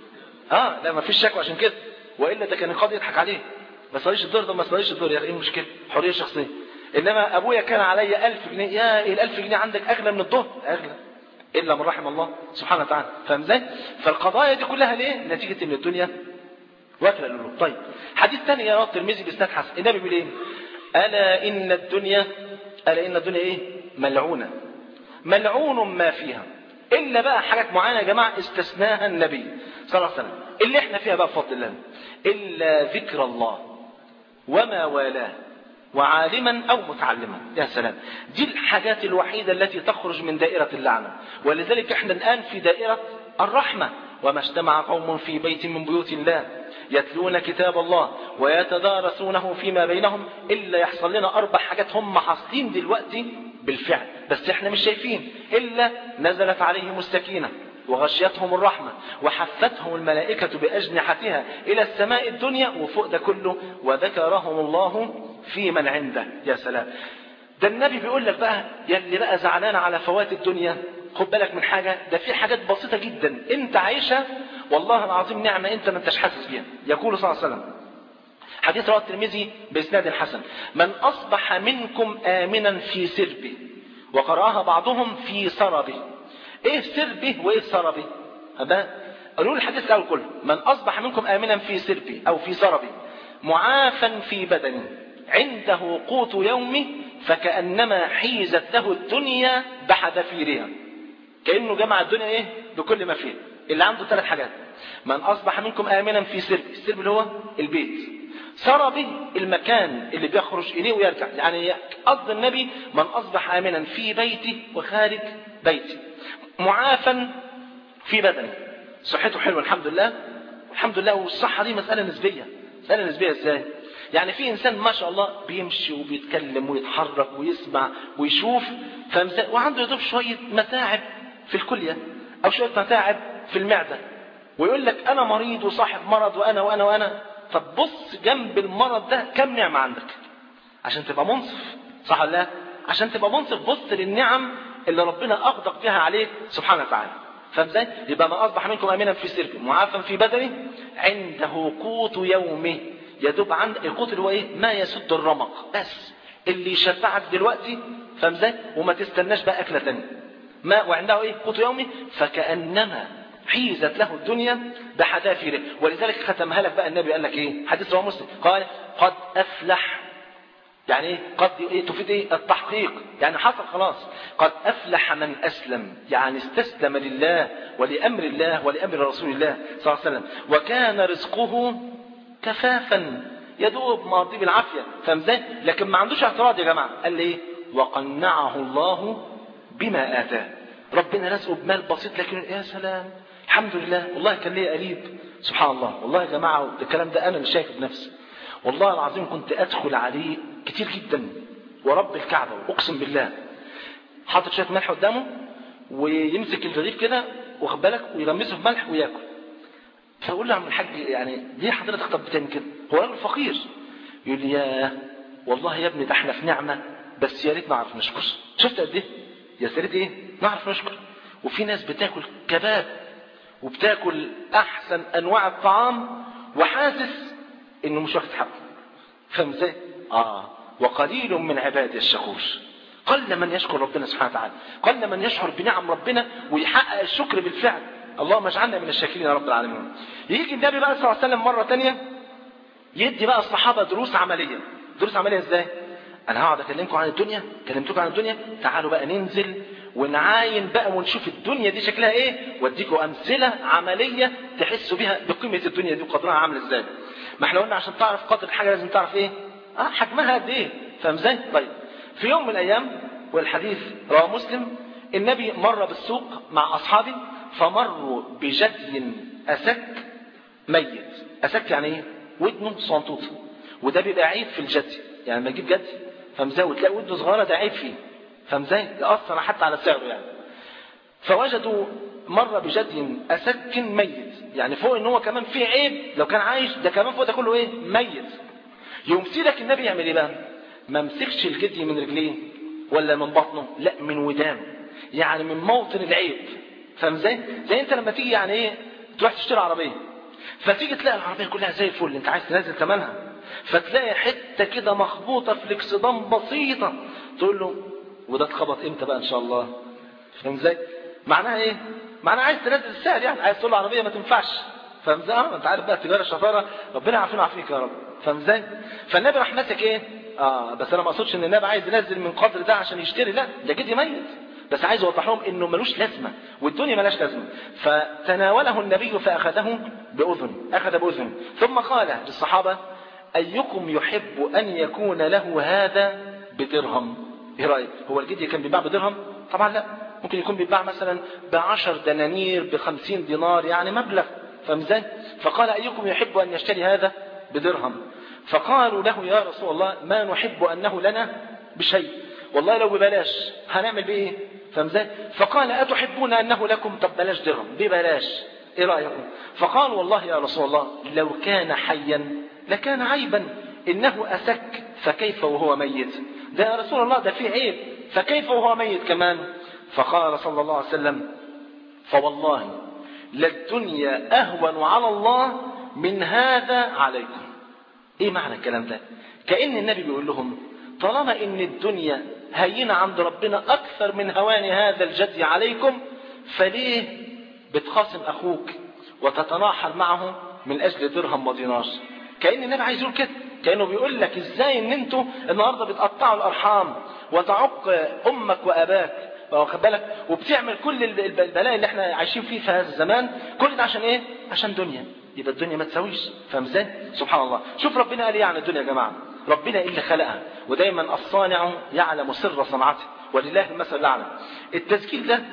اه لا ما فيش شكوى عشان كده والا ده كان القاضي يضحك عليه ما صليش الظهر طب ما صليش الظهر يا اخي ايه المشكله؟ حريه شخصيه انما ابويا كان عليا 1000 جنيه يا ال 1000 جنيه عندك اغلى من الظهر اغلى الا من رحم الله سبحانه وتعالى فاهم ازاي فالقضايا دي كلها ليه نتيجه ان الدنيا واكله القلوب طيب حديث ثاني يا رب الترمذي باسناد حسن النبي بيقول ايه الا ان الدنيا الا ان الدنيا ايه ملعونه ملعون ما فيها الا بقى حاجات معينه يا جماعه استثناها النبي صلى الله عليه وسلم اللي احنا فيها بقى بفضل الله الا ذكر الله وما والاه وعالما أو متعلما يا سلام دي الحاجات الوحيدة التي تخرج من دائرة اللعنة ولذلك احنا الآن في دائرة الرحمة وما اجتمع قوم في بيت من بيوت الله يتلون كتاب الله ويتدارسونه فيما بينهم إلا يحصل لنا أربع حاجات هم حاصلين دلوقتي بالفعل بس احنا مش شايفين إلا نزلت عليهم السكينة وغشيتهم الرحمة وحفتهم الملائكة بأجنحتها إلى السماء الدنيا وفوق ده كله وذكرهم الله في من عنده يا سلام ده النبي بيقول لك بقى يا اللي بقى زعلان على فوات الدنيا خد بالك من حاجة ده في حاجات بسيطة جدا انت عايشها والله العظيم نعمة انت ما انتش حاسس بيها يقول صلى الله عليه وسلم حديث رواه الترمذي بإسناد حسن من أصبح منكم آمنا في سربه وقرأها بعضهم في سربه ايه سربه وايه سربه هذا قالوا الحديث الاول كله من اصبح منكم امنا في سربه او في سربه معافا في بدنه عنده قوت يومه فكانما حيزت له الدنيا بحذافيرها كانه جمع الدنيا ايه بكل ما فيها اللي عنده ثلاث حاجات من اصبح منكم امنا في سربه السرب اللي هو البيت سربه المكان اللي بيخرج اليه ويرجع يعني قصد النبي من اصبح امنا في بيته وخارج بيته معافا في بدنه صحته حلوه الحمد لله الحمد لله والصحه دي مساله نسبيه مساله نسبيه ازاي يعني في انسان ما شاء الله بيمشي وبيتكلم ويتحرك ويسمع ويشوف فمزا... وعنده يدوب شويه متاعب في الكليه او شويه متاعب في المعده ويقول لك انا مريض وصاحب مرض وانا وانا وانا طب بص جنب المرض ده كم نعمة عندك عشان تبقى منصف صح ولا لا عشان تبقى منصف بص للنعم اللي ربنا اغدق فيها عليك سبحانه وتعالى فاهم ازاي يبقى ما اصبح منكم امنا في سربه معافى في بدنه عنده قوت يومه يدوب عند القوت اللي هو ايه ما يسد الرمق بس اللي يشبعك دلوقتي فاهم ازاي وما تستناش بقى اكله ثانيه ما وعنده ايه قوت يومي فكانما حيزت له الدنيا بحذافيره ولذلك ختمها لك بقى النبي قال لك ايه حديث رواه مسلم قال قد افلح يعني ايه قد ايه تفيد ايه التحقيق يعني حصل خلاص قد افلح من اسلم يعني استسلم لله ولامر الله ولامر رسول الله صلى الله عليه وسلم وكان رزقه كفافا يدوب ماضي بالعافيه فاهم ازاي لكن ما عندوش اعتراض يا جماعه قال لي ايه وقنعه الله بما اتاه ربنا رزقه بمال بسيط لكن يا سلام الحمد لله والله كان ليا قريب سبحان الله والله يا جماعه الكلام ده انا اللي شايفه بنفسي والله العظيم كنت ادخل عليه كتير جدا ورب الكعبه اقسم بالله حاطط شويه ملح قدامه ويمسك الرغيف كده واخد بالك ويغمسه في ملح وياكل فاقول له يا عم الحاج يعني ليه حضرتك طب بتعمل كده؟ هو راجل فقير يقول لي ياه والله يا ابني ده احنا في نعمه بس يا ريت نعرف نشكر شفت قد ايه؟ يا ريت ايه؟ نعرف نشكر وفي ناس بتاكل كباب وبتاكل احسن انواع الطعام وحاسس انه مش واخد حقه فاهم ازاي؟ اه وقليل من عبادي الشكور قل من يشكر ربنا سبحانه وتعالى قل من يشعر بنعم ربنا ويحقق الشكر بالفعل اللهم اجعلنا من الشاكرين يا رب العالمين يجي النبي بقى صلى الله عليه وسلم مره تانية يدي بقى الصحابه دروس عمليه دروس عمليه ازاي انا هقعد اكلمكم عن الدنيا كلمتكم عن الدنيا تعالوا بقى ننزل ونعاين بقى ونشوف الدنيا دي شكلها ايه واديكم امثله عمليه تحسوا بيها بقيمه الدنيا دي وقدرها عامل ازاي ما احنا قلنا عشان تعرف قدر الحاجه لازم تعرف ايه اه حجمها قد ايه فاهم ازاي طيب في يوم من الايام والحديث رواه مسلم النبي مر بالسوق مع اصحابه فمروا بجدي اسك ميت اسك يعني ايه ودنه صنطوطه وده بيبقى عيب في الجدي يعني لما تجيب جدي فاهم ازاي وتلاقي ودنه صغيره ده عيب فيه فاهم ازاي ياثر حتى على سعره يعني فوجدوا مر بجدي اسك ميت يعني فوق ان هو كمان فيه عيب لو كان عايش ده كمان فوق ده كله ايه ميت يوم سيدك النبي يعمل ايه بقى ما مسكش الجدي من رجليه ولا من بطنه لا من ودانه يعني من موطن العيب فاهم ازاي زي انت لما تيجي يعني ايه تروح تشتري عربيه فتيجي تلاقي العربيه كلها زي الفل انت عايز تنزل ثمنها فتلاقي حته كده مخبوطه في الاكسدام بسيطه تقول له وده اتخبط امتى بقى ان شاء الله فاهم ازاي معناها ايه معناها عايز تنزل السعر يعني عايز تقول العربيه ما تنفعش فاهم ازاي اه انت عارف بقى التجاره الشطاره ربنا يعافينا ويعافيك يا رب فاهم ازاي فالنبي راح ماسك ايه اه بس انا ما اقصدش ان النبي عايز ينزل من قدر ده عشان يشتري لا ده جدي ميت بس عايز اوضح لهم انه ملوش لازمه والدنيا ملاش لازمه فتناوله النبي فاخذه باذن اخذ باذن ثم قال للصحابه ايكم يحب ان يكون له هذا بدرهم ايه رايك هو الجدي كان بيباع بدرهم طبعا لا ممكن يكون بيتباع مثلا بعشر دنانير بخمسين دينار يعني مبلغ فاهم ازاي فقال ايكم يحب ان يشتري هذا بدرهم فقالوا له يا رسول الله ما نحب انه لنا بشيء والله لو ببلاش هنعمل بيه ايه فاهم ازاي فقال اتحبون انه لكم طب بلاش درهم ببلاش ايه رايكم فقال والله يا رسول الله لو كان حيا لكان عيبا انه اسك فكيف وهو ميت ده يا رسول الله ده فيه عيب فكيف وهو ميت كمان فقال صلى الله عليه وسلم فوالله للدنيا اهون على الله من هذا عليكم ايه معنى الكلام ده كأن النبي بيقول لهم طالما ان الدنيا هينة عند ربنا اكثر من هوان هذا الجدي عليكم فليه بتخاصم اخوك وتتناحر معه من اجل درهم ودينار كأن النبي عايز يقول كده كأنه بيقول لك ازاي ان انتوا النهارده بتقطعوا الارحام وتعق امك واباك واخد بالك وبتعمل كل البلاء اللي احنا عايشين فيه في هذا الزمان كل ده عشان ايه عشان دنيا يبقى الدنيا ما تساويش فاهم ازاي سبحان الله شوف ربنا قال ايه عن الدنيا يا جماعه ربنا اللي خلقها ودايما الصانع يعلم سر صنعته ولله المثل الاعلى التسجيل ده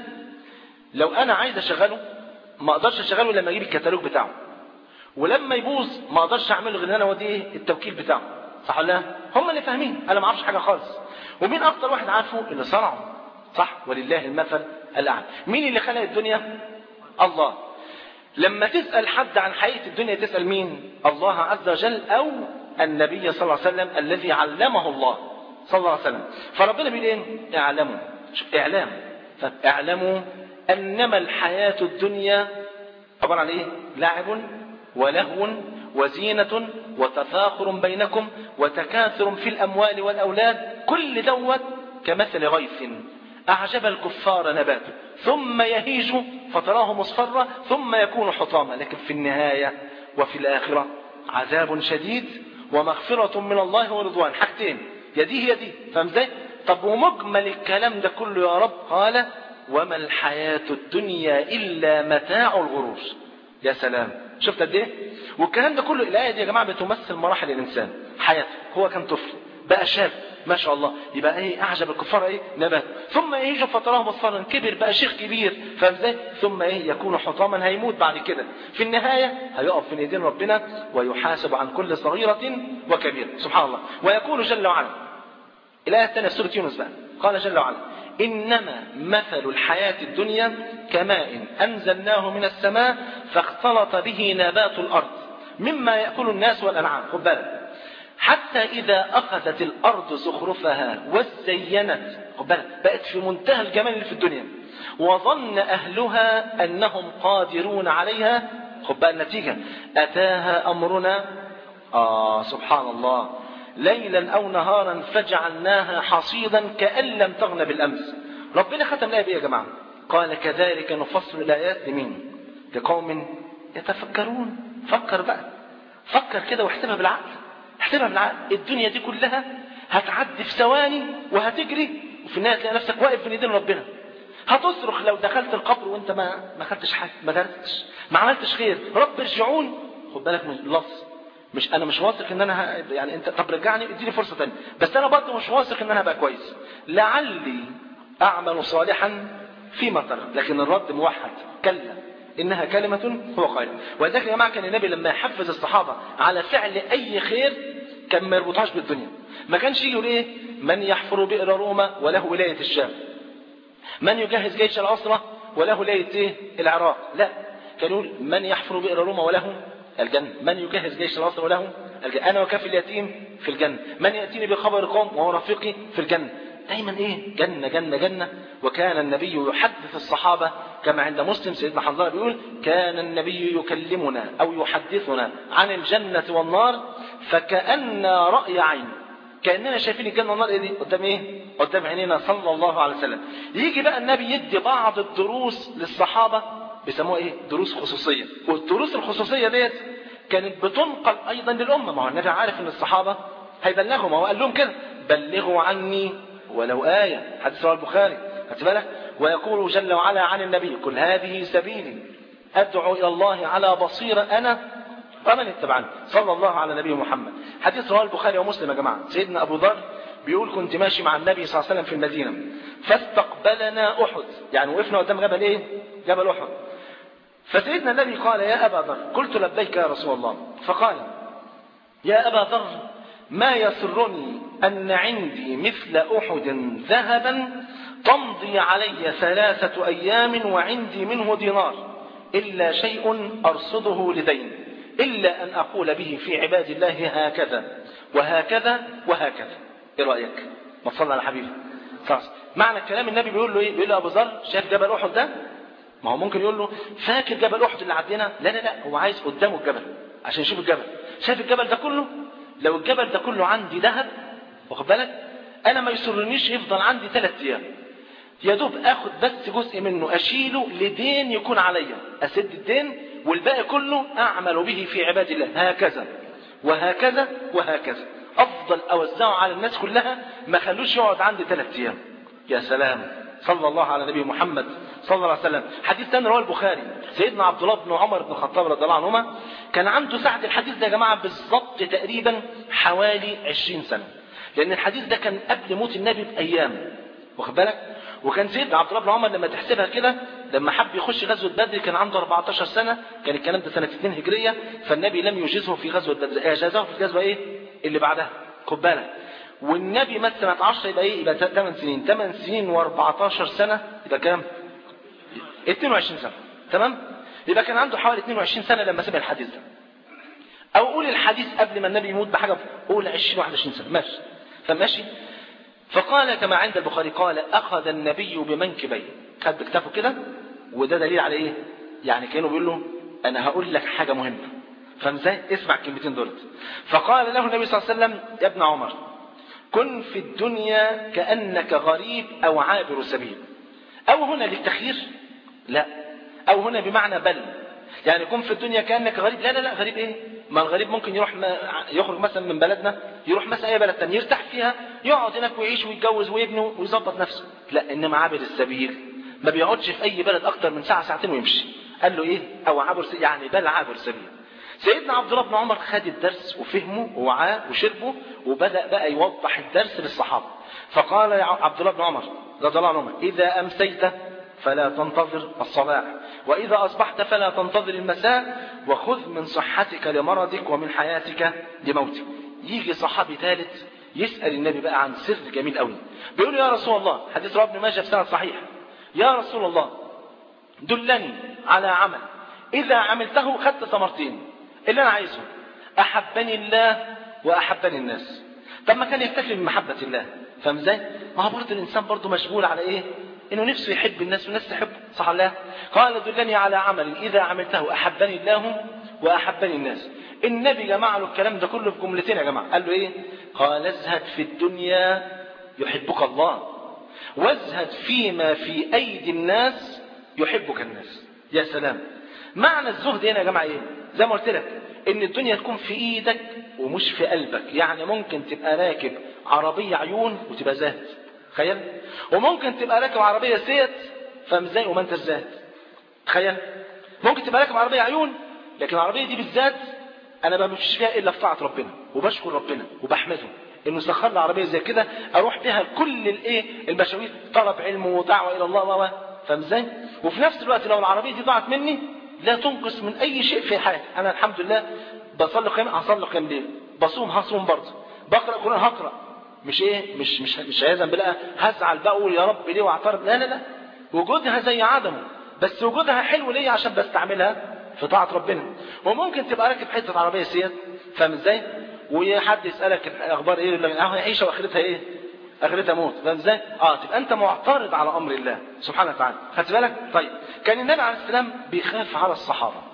لو انا عايز اشغله ما اقدرش اشغله لما اجيب الكتالوج بتاعه ولما يبوظ ما اقدرش اعمله غير ان انا اوديه ايه التوكيل بتاعه صح ولا لا هم اللي فاهمين انا ما اعرفش حاجه خالص ومين اكتر واحد عارفه اللي صنعه صح ولله المثل الاعلى مين اللي خلق الدنيا الله لما تسأل حد عن حقيقة الدنيا تسأل مين الله عز وجل أو النبي صلى الله عليه وسلم الذي علمه الله صلى الله عليه وسلم فربنا بيقول ايه اعلموا شوف اعلام اعلموا انما الحياة الدنيا عبارة عن ايه لعب ولهو وزينة وتفاخر بينكم وتكاثر في الاموال والاولاد كل دوت كمثل غيث اعجب الكفار نباته ثم يهيج فتراه مصفرا ثم يكون حطاما لكن في النهاية وفي الاخرة عذاب شديد ومغفرة من الله ورضوان حاجتين يا دي هي دي فاهم ازاي؟ طب ومجمل الكلام ده كله يا رب قال وما الحياة الدنيا إلا متاع الغرور يا سلام شفت قد ايه؟ والكلام ده كله الآية دي يا جماعة بتمثل مراحل الإنسان حياته هو كان طفل بقى شاب ما شاء الله يبقى ايه اعجب الكفار ايه نبات ثم ايه يجي فتراه مصفرا كبر بقى شيخ كبير فاهم ازاي ثم ايه يكون حطاما هيموت بعد كده في النهايه هيقف في ايدين ربنا ويحاسب عن كل صغيره وكبيره سبحان الله ويقول جل وعلا الايه الثانيه في سوره يونس بقى قال جل وعلا انما مثل الحياه الدنيا كماء انزلناه من السماء فاختلط به نبات الارض مما ياكل الناس والانعام خد بالك حتى إذا أخذت الأرض زخرفها وزينت بقت في منتهى الجمال اللي في الدنيا وظن أهلها أنهم قادرون عليها خد بقى النتيجة أتاها أمرنا آه سبحان الله ليلا أو نهارا فجعلناها حصيدا كأن لم تغن بالأمس ربنا ختم الآية بإيه يا جماعة قال كذلك نفصل الآيات لمين لقوم يتفكرون فكر بقى فكر كده واحسبها بالعقل احسبها بالعقل الدنيا دي كلها هتعدي في ثواني وهتجري وفي النهايه تلاقي نفسك واقف بين ايدين ربنا هتصرخ لو دخلت القبر وانت ما ما خدتش حاجه ما درستش ما عملتش خير رب ارجعون خد بالك من اللفظ مش انا مش واثق ان انا ه... يعني انت طب رجعني اديني فرصه ثانيه بس انا برضه مش واثق ان انا هبقى كويس لعلي اعمل صالحا فيما ترك لكن الرد موحد كلا انها كلمه هو قائل ولذلك يا جماعه كان النبي لما يحفز الصحابه على فعل اي خير كان ما يربطهاش بالدنيا ما كانش يقول ايه من يحفر بئر روما وله ولايه الشام من يجهز جيش العسره وله ولايه ايه العراق لا كان يقول من يحفر بئر روما وله الجنة من يجهز جيش العسر وله الجنة أنا وكافي اليتيم في الجنة من يأتيني بخبر قوم وهو رفيقي في الجنة دايما ايه جنة جنة جنة وكان النبي يحدث الصحابة كما عند مسلم سيدنا حنظلة بيقول كان النبي يكلمنا أو يحدثنا عن الجنة والنار فكأن رأي عين كأننا شايفين الجنة والنار ايه دي قدام ايه قدام عينينا صلى الله عليه وسلم يجي بقى النبي يدي بعض الدروس للصحابة بيسموها ايه دروس خصوصية والدروس الخصوصية ديت كانت بتنقل ايضا للأمة ما هو النبي عارف ان الصحابة هيبلغوا ما هو قال لهم كده بلغوا عني ولو آية حديث رواه البخاري خدت بالك ويقول جل وعلا عن النبي قل هذه سبيلي أدعو إلى الله على بصيرة أنا ومن اتبعني صلى الله على نبي محمد حديث رواه البخاري ومسلم يا جماعة سيدنا أبو ذر بيقول كنت ماشي مع النبي صلى الله عليه وسلم في المدينة فاستقبلنا أحد يعني وقفنا قدام جبل إيه جبل أحد فسيدنا النبي قال يا أبا ذر قلت لبيك يا رسول الله فقال يا أبا ذر ما يسرني أن عندي مثل أحد ذهبا تمضي علي ثلاثة أيام وعندي منه دينار إلا شيء أرصده لدين إلا أن أقول به في عباد الله هكذا وهكذا وهكذا إيه رأيك ما تصلى على حبيبي خلاص معنى الكلام النبي بيقول له إيه بيقول له أبو ذر شايف جبل أحد ده ما هو ممكن يقول له فاكر جبل أحد اللي عدينا لا لا لا هو عايز قدامه الجبل عشان يشوف الجبل شايف الجبل ده كله لو الجبل ده كله عندي ذهب واخد بالك انا ما يسرنيش يفضل عندي ثلاث ايام يا دوب اخد بس جزء منه اشيله لدين يكون عليا اسد الدين والباقي كله اعمل به في عباد الله هكذا وهكذا وهكذا افضل اوزعه على الناس كلها ما خلوش يقعد عندي ثلاث ايام يا سلام صلى الله على نبي محمد صلى الله عليه وسلم حديث ثاني رواه البخاري سيدنا عبد الله بن عمر بن الخطاب رضي الله عنهما كان عنده ساعة الحديث ده يا جماعة بالظبط تقريبا حوالي 20 سنة لأن الحديث ده كان قبل موت النبي بأيام واخد بالك وكان سيدنا عبد الله بن عمر لما تحسبها كده لما حب يخش غزوة بدر كان عنده 14 سنة كان الكلام ده سنة 2 هجرية فالنبي لم يجزه في غزوة بدر اجازه في الغزوة ايه اللي بعدها خد بالك والنبي مات سنة 10 يبقى ايه يبقى 8 سنين 8 سنين و14 سنة يبقى كام 22 سنة تمام يبقى كان عنده حوالي 22 سنة لما سمع الحديث ده او قول الحديث قبل ما النبي يموت بحاجة قول 20 21 سنة ماشي فماشي فقال كما عند البخاري قال اخذ النبي بمنكبيه خد بكتافه كده وده دليل على ايه يعني كانوا بيقول له انا هقول لك حاجة مهمة فمزاي اسمع الكلمتين دولت فقال له النبي صلى الله عليه وسلم يا ابن عمر كن في الدنيا كأنك غريب أو عابر سبيل أو هنا للتخيير لا أو هنا بمعنى بل يعني كن في الدنيا كأنك غريب لا لا لا غريب إيه ما الغريب ممكن يروح ما يخرج مثلا من بلدنا يروح مثلا أي بلد تاني يرتاح فيها يقعد هناك ويعيش ويتجوز ويبني ويظبط نفسه لا إنما عابر السبيل ما بيقعدش في أي بلد أكتر من ساعة ساعتين ويمشي قال له إيه أو عابر سبيل يعني بل عابر سبيل سيدنا عبد الله بن عمر خد الدرس وفهمه ووعاه وشربه وبدأ بقى يوضح الدرس للصحابة فقال يا عبد الله بن عمر رضي الله عنهما إذا أمسيت فلا تنتظر الصباح وإذا أصبحت فلا تنتظر المساء وخذ من صحتك لمرضك ومن حياتك لموتك يجي صحابي ثالث يسأل النبي بقى عن سر جميل قوي بيقول له يا رسول الله حديث رواه ابن ماجه في سنة صحيح يا رسول الله دلني على عمل إذا عملته خدت ثمرتين اللي أنا عايزه أحبني الله وأحبني الناس طب ما كان يكتفي بمحبة الله فاهم ازاي؟ ما هو برضه الإنسان برضه مشغول على إيه؟ إنه نفسه يحب الناس والناس تحبه صح الله؟ قال دلني على عمل إذا عملته أحبني الله وأحبني الناس النبي جمع له الكلام ده كله في جملتين يا جماعة قال له إيه؟ قال ازهد في الدنيا يحبك الله وازهد فيما في أيدي الناس يحبك الناس يا سلام معنى الزهد هنا يا جماعة إيه؟ زي ما قلت لك ان الدنيا تكون في ايدك ومش في قلبك يعني ممكن تبقى راكب عربية عيون وتبقى زاهد تخيل وممكن تبقى راكب عربية زيت فاهم ازاي وما انت زاهد تخيل ممكن تبقى راكب عربية عيون لكن العربية دي بالذات انا ما بمشيش فيها الا في طاعة ربنا وبشكر ربنا وبحمده انه سخر لي عربية زي كده اروح بيها كل الايه المشاوير طلب علم ودعوة الى الله و فاهم ازاي وفي نفس الوقت لو العربية دي ضاعت مني لا تنقص من اي شيء في حياتي انا الحمد لله بصلي قيام هصلي قيام ليل بصوم هصوم برضه بقرا قران هقرا مش ايه مش مش مش هيزن بقى هزعل بقى اقول يا رب ليه واعترض لا لا لا وجودها زي عدمه بس وجودها حلو ليه عشان بستعملها في طاعه ربنا وممكن تبقى راكب حته عربيه سياد فاهم ازاي وحد يسالك الاخبار ايه يقول لك اه عيشه واخرتها ايه اخرتها موت فاهم ازاي اه تبقى انت معترض على امر الله سبحانه وتعالى خدت بالك طيب كان النبي عليه السلام بيخاف على الصحابه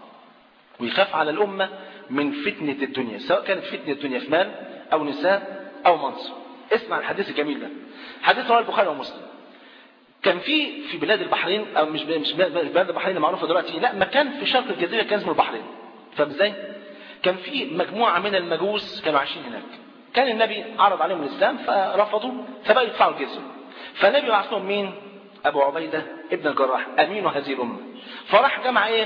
ويخاف على الامه من فتنه الدنيا سواء كانت فتنه الدنيا في مال او نساء او منصب اسمع الحديث الجميل ده حديث رواه البخاري ومسلم كان في في بلاد البحرين او مش مش بلاد البحرين المعروفه دلوقتي لا مكان في شرق الجزيره كان اسمه البحرين فاهم ازاي كان في مجموعه من المجوس كانوا عايشين هناك كان النبي عرض عليهم الاسلام فرفضوا فبقوا يدفعوا الجزيه فالنبي بعث لهم مين ابو عبيده ابن الجراح امين هذه الامه فراح جمع ايه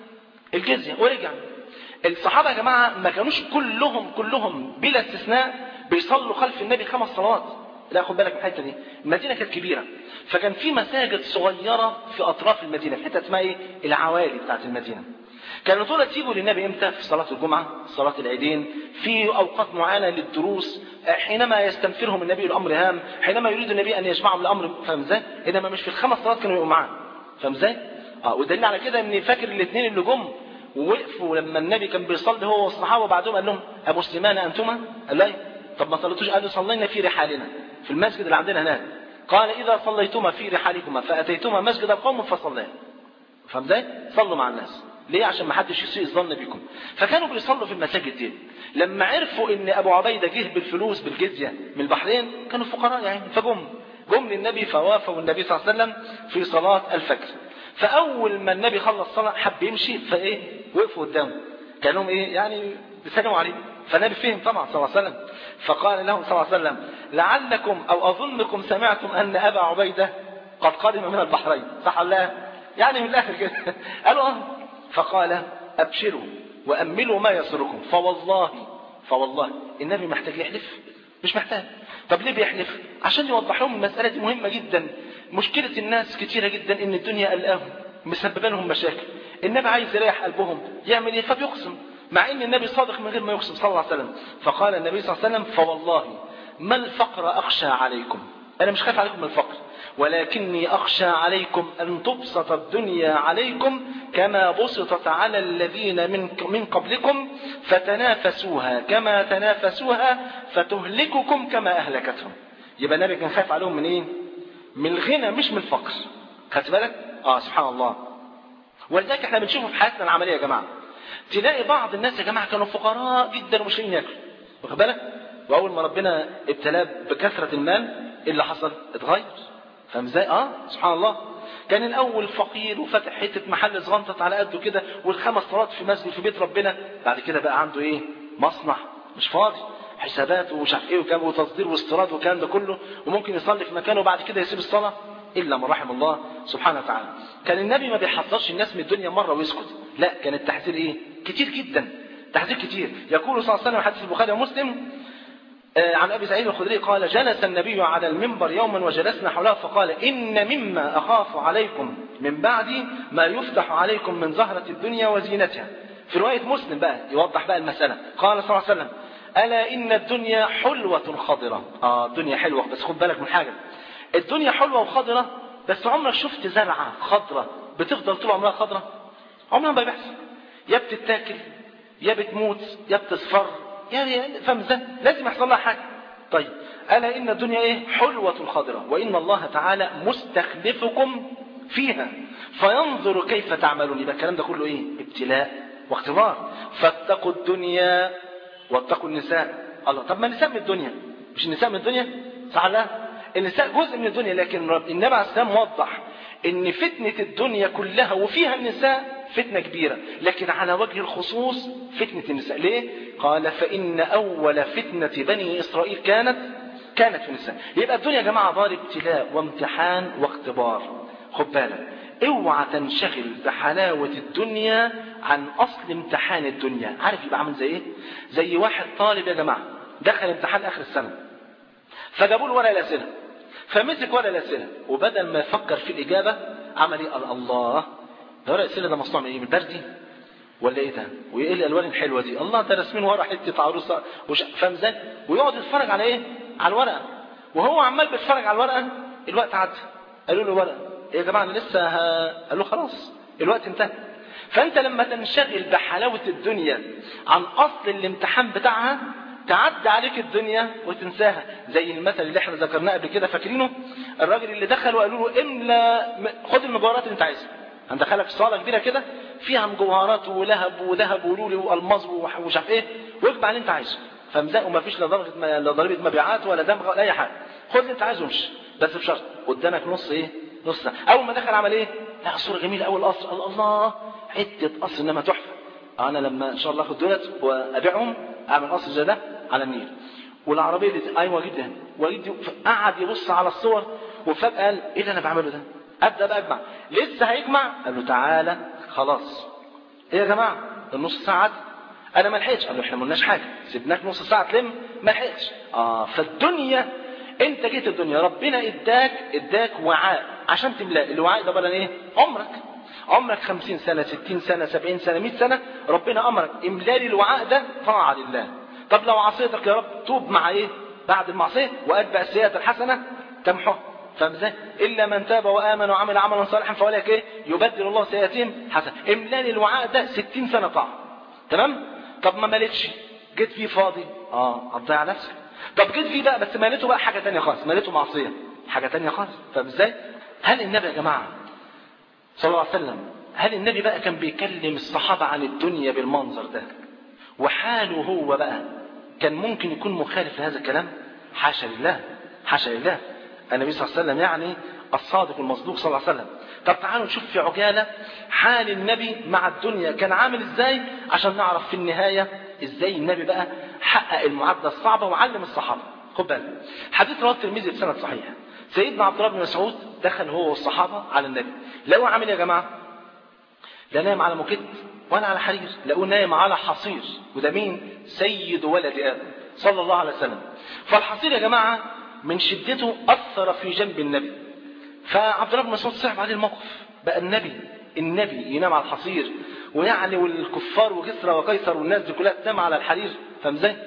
الجزيه ورجع الصحابه يا جماعه ما كانوش كلهم كلهم بلا استثناء بيصلوا خلف النبي خمس صلوات لا خد بالك من الحته دي المدينه كانت كبيره فكان في مساجد صغيره في اطراف المدينه في حته اسمها ايه العوالي بتاعت المدينه كانوا دول يجوا للنبي امتى في صلاه الجمعه صلاه العيدين في اوقات معينه للدروس حينما يستنفرهم النبي الامر هام حينما يريد النبي ان يجمعهم الامر فاهم ازاي انما مش في الخمس صلوات كانوا يبقوا معاه فاهم ازاي اه والدليل على كده ان فاكر الاثنين اللي جم ووقفوا لما النبي كان بيصلي هو والصحابه وبعدهم قال لهم ابو سليمان انتما قال لا طب ما صليتوش قالوا صلينا في رحالنا في المسجد اللي عندنا هناك قال اذا صليتما في رحالكما فاتيتما مسجد القوم فصليا فاهم ازاي صلوا مع الناس ليه عشان ما حدش يسيء الظن بكم فكانوا بيصلوا في المساجد دي لما عرفوا ان ابو عبيده جه بالفلوس بالجزيه من البحرين كانوا فقراء يعني فجم جم للنبي فوافوا النبي صلى الله عليه وسلم في صلاه الفجر فاول ما النبي خلص صلاه حب يمشي فايه وقفوا قدامه كانوا ايه يعني بيسلموا عليه فالنبي فهم طبعا صلى الله عليه وسلم فقال لهم صلى الله عليه وسلم لعلكم او اظنكم سمعتم ان ابا عبيده قد قدم من البحرين صح ولا يعني من الاخر كده قالوا اه فقال ابشروا واملوا ما يسركم فوالله فوالله النبي محتاج يحلف مش محتاج طب ليه بيحلف عشان يوضح لهم المساله دي مهمه جدا مشكله الناس كتيره جدا ان الدنيا قلقاهم مسببه لهم مشاكل النبي عايز يريح قلبهم يعمل ايه فبيقسم مع ان النبي صادق من غير ما يقسم صلى الله عليه وسلم فقال النبي صلى الله عليه وسلم فوالله ما الفقر اخشى عليكم انا مش خايف عليكم من الفقر ولكني أخشى عليكم أن تبسط الدنيا عليكم كما بسطت على الذين من من قبلكم فتنافسوها كما تنافسوها فتهلككم كما أهلكتهم يبقى النبي كان خايف عليهم من إيه؟ من الغنى مش من الفقر خدت بالك؟ آه سبحان الله ولذلك احنا بنشوفه في حياتنا العملية يا جماعة تلاقي بعض الناس يا جماعة كانوا فقراء جدا ومش لاقيين ياكلوا واخد بالك؟ وأول ما ربنا ابتلاه بكثرة المال إيه اللي حصل؟ اتغير فاهم ازاي؟ اه سبحان الله كان الاول فقير وفتح حته محل صغنطط على قده كده والخمس صلوات في مسجد في بيت ربنا بعد كده بقى عنده ايه مصنع مش فاضي حسابات ومش عارف ايه وكام وتصدير واستيراد والكلام ده كله وممكن يصلي في مكانه وبعد كده يسيب الصلاه الا من رحم الله سبحانه وتعالى كان النبي ما بيحذرش الناس من الدنيا مره ويسكت لا كان التحذير ايه كتير جدا تحذير كتير يقول صلى الله عليه وسلم حديث البخاري ومسلم عن ابي سعيد الخدري قال جلس النبي على المنبر يوما وجلسنا حوله فقال ان مما اخاف عليكم من بعدي ما يفتح عليكم من زهره الدنيا وزينتها في روايه مسلم بقى يوضح بقى المساله قال صلى الله عليه وسلم الا ان الدنيا حلوه خضره اه الدنيا حلوه بس خد بالك من حاجه الدنيا حلوه وخضره بس عمرك شفت زرعه خضره بتفضل طول عمرها خضره عمرها ما بيحصل يا بتتاكل يا بتموت يا بتصفر يعني فاهم ازاي؟ لازم يحصل لها حاجه. طيب الا ان الدنيا ايه؟ حلوه خضره وان الله تعالى مستخلفكم فيها فينظر كيف تعملون يبقى الكلام ده كله ايه؟ ابتلاء واختبار فاتقوا الدنيا واتقوا النساء الله طب ما النساء من الدنيا مش النساء من الدنيا؟ صح لا؟ النساء جزء من الدنيا لكن رب النبي عليه السلام وضح ان فتنه الدنيا كلها وفيها النساء فتنة كبيرة لكن على وجه الخصوص فتنة النساء ليه؟ قال فإن أول فتنة بني إسرائيل كانت كانت في النساء يبقى الدنيا يا جماعة دار ابتلاء وامتحان واختبار خد بالك اوعى تنشغل بحلاوة الدنيا عن أصل امتحان الدنيا عارف يبقى عامل زي ايه؟ زي واحد طالب يا جماعة دخل امتحان آخر السنة فجابوا له ورقة الأسئلة فمسك ورقة الأسئلة وبدل ما يفكر في الإجابة عمل ايه؟ قال الله ده ورق السنة ده مصنوع من ايه؟ من البردي؟ ولا ايه ده؟ وايه الالوان الحلوه دي؟ الله ده راسمين ورا حته عروسه وش... فاهم ازاي؟ ويقعد يتفرج على ايه؟ على الورقه وهو عمال بيتفرج على الورقه الوقت عدى قالوا له ورقه إيه يا جماعه انا لسه ه... قال له خلاص الوقت انتهى فانت لما تنشغل بحلاوه الدنيا عن اصل الامتحان بتاعها تعدي عليك الدنيا وتنساها زي المثل اللي احنا ذكرناه قبل كده فاكرينه الراجل اللي دخل وقالوا له املا خد المجوهرات اللي انت عايزها هندخلك في صاله كبيره كده فيها مجوهرات ولهب وذهب ولولي والماظ ومش عارف ايه واجمع اللي انت عايزه فمزاق وما فيش لا ضريبه ما... لا ضريبه مبيعات ولا دمغه ولا اي حاجه خد اللي انت عايزه وامشي بس بشرط قدامك نص ايه نص ساعه اول ما دخل عمل ايه لا صوره جميله اول قصر الله, الله حته قصر انما تحفه انا لما ان شاء الله اخد دولت وابيعهم اعمل قصر زي ده على النيل والعربيه دي ايوه جدا واجد قعد يبص على الصور وفجاه قال ايه اللي انا بعمله ده ابدا بقى اجمع لسه هيجمع قال له تعالى خلاص ايه يا جماعه النص ساعه عدى انا ما لحقتش قال له احنا ما قلناش حاجه سيبناك نص ساعه تلم ما لحقتش اه فالدنيا انت جيت الدنيا ربنا اداك اداك وعاء عشان تملاه الوعاء ده بقى ايه عمرك عمرك خمسين سنة ستين سنة سبعين سنة مئة سنة ربنا أمرك إملالي الوعاء ده طاعة لله طب لو عصيتك يا رب توب مع إيه بعد المعصية وأتبع السيئة الحسنة تمحوها فاهم ازاي؟ الا من تاب وامن وعمل عملا صالحا فاولئك ايه؟ يبدل الله سيئاتهم حسنه، املاني الوعاء ده 60 سنه طاعه. تمام؟ طب ما مليتش جيت فيه فاضي اه هتضيع نفسك. طب جيت فيه بقى بس مليته بقى حاجه ثانيه خالص، مليته معصيه. حاجه ثانيه خالص، فاهم ازاي؟ هل النبي يا جماعه صلى الله عليه وسلم هل النبي بقى كان بيكلم الصحابه عن الدنيا بالمنظر ده؟ وحاله هو بقى كان ممكن يكون مخالف لهذا الكلام؟ حاشا لله حاشا لله النبي صلى الله عليه وسلم يعني الصادق المصدوق صلى الله عليه وسلم طب تعالوا نشوف في عجالة حال النبي مع الدنيا كان عامل ازاي عشان نعرف في النهاية ازاي النبي بقى حقق المعادلة الصعبة وعلم الصحابة خد بالك حديث رواه الترمذي بسند صحيح سيدنا عبد الله بن مسعود دخل هو والصحابة على النبي لو عامل يا جماعة لا نايم على مكت ولا على حرير لقوه نايم على حصير وده مين سيد ولد آدم صلى الله عليه وسلم فالحصير يا جماعة من شدته أثر في جنب النبي فعبد الله بن مسعود صعب عليه الموقف بقى النبي النبي ينام على الحصير ويعني والكفار وكسرى وقيصر والناس دي كلها تنام على الحرير فاهم ازاي؟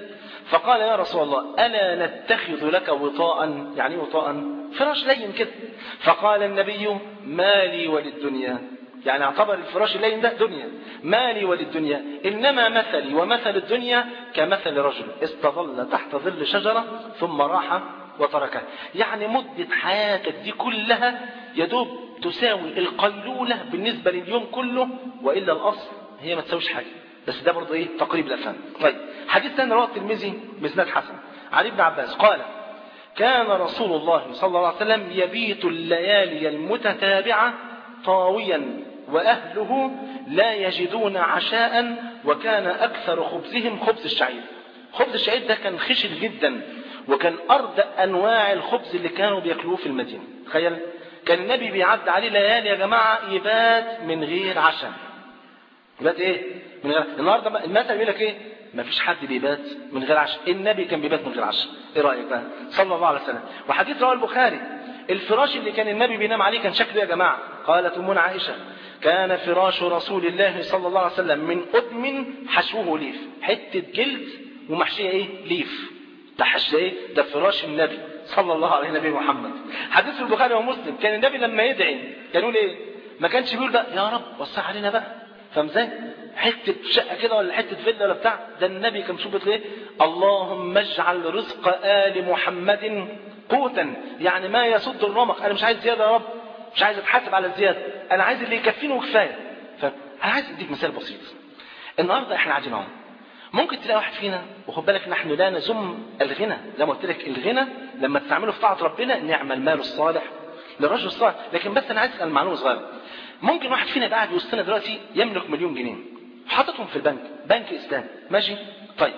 فقال يا رسول الله ألا نتخذ لك وطاء يعني وطاء فراش لين كده فقال النبي ما لي وللدنيا يعني اعتبر الفراش اللين ده دنيا ما لي وللدنيا إنما مثلي ومثل الدنيا كمثل رجل استظل تحت ظل شجرة ثم راح وتركها يعني مدة حياتك دي كلها يدوب تساوي القيلولة بالنسبة لليوم كله وإلا الأصل هي ما تساويش حاجة بس ده برضه إيه تقريب الأفهام طيب حديث ثاني رواه الترمذي بإسناد حسن علي بن عباس قال كان رسول الله صلى الله عليه وسلم يبيت الليالي المتتابعة طاويا وأهله لا يجدون عشاء وكان أكثر خبزهم خبز الشعير خبز الشعير ده كان خشن جدا وكان أردأ أنواع الخبز اللي كانوا بياكلوه في المدينة تخيل كان النبي بيعد عليه ليالي يا جماعة يبات من غير عشاء يبات ايه من غير النهارده المثل بيقول لك ايه ما فيش حد بيبات من غير عشاء النبي كان بيبات من غير عشاء ايه رايك بقى صلى الله عليه وسلم وحديث رواه البخاري الفراش اللي كان النبي بينام عليه كان شكله يا جماعه قالت امنا عائشه كان فراش رسول الله صلى الله عليه وسلم من أدم حشوه ليف حتة جلد ومحشية ايه ليف ده حش ايه ده فراش النبي صلى الله عليه نبي محمد حديث البخاري ومسلم كان النبي لما يدعي كان يقول ايه ما كانش بيقول بقى يا رب وسع علينا بقى فاهم ازاي حته شقه كده ولا حته فيلا ولا بتاع ده النبي كان بيشوف ايه اللهم اجعل رزق ال محمد قوتا يعني ما يسد الرمق انا مش عايز زياده يا رب مش عايز اتحاسب على الزياده انا عايز اللي يكفيني وكفايه فانا عايز اديك مثال بسيط النهارده احنا قاعدين اهو ممكن تلاقي واحد فينا وخد بالك نحن لا نذم الغنى زي ما قلت لك الغنى لما تستعمله في طاعه ربنا نعم المال الصالح للرجل الصالح لكن بس انا عايز اسال معلومه صغيره ممكن واحد فينا يبقى قاعد وسطنا دلوقتي يملك مليون جنيه حاططهم في البنك بنك اسلامي ماشي طيب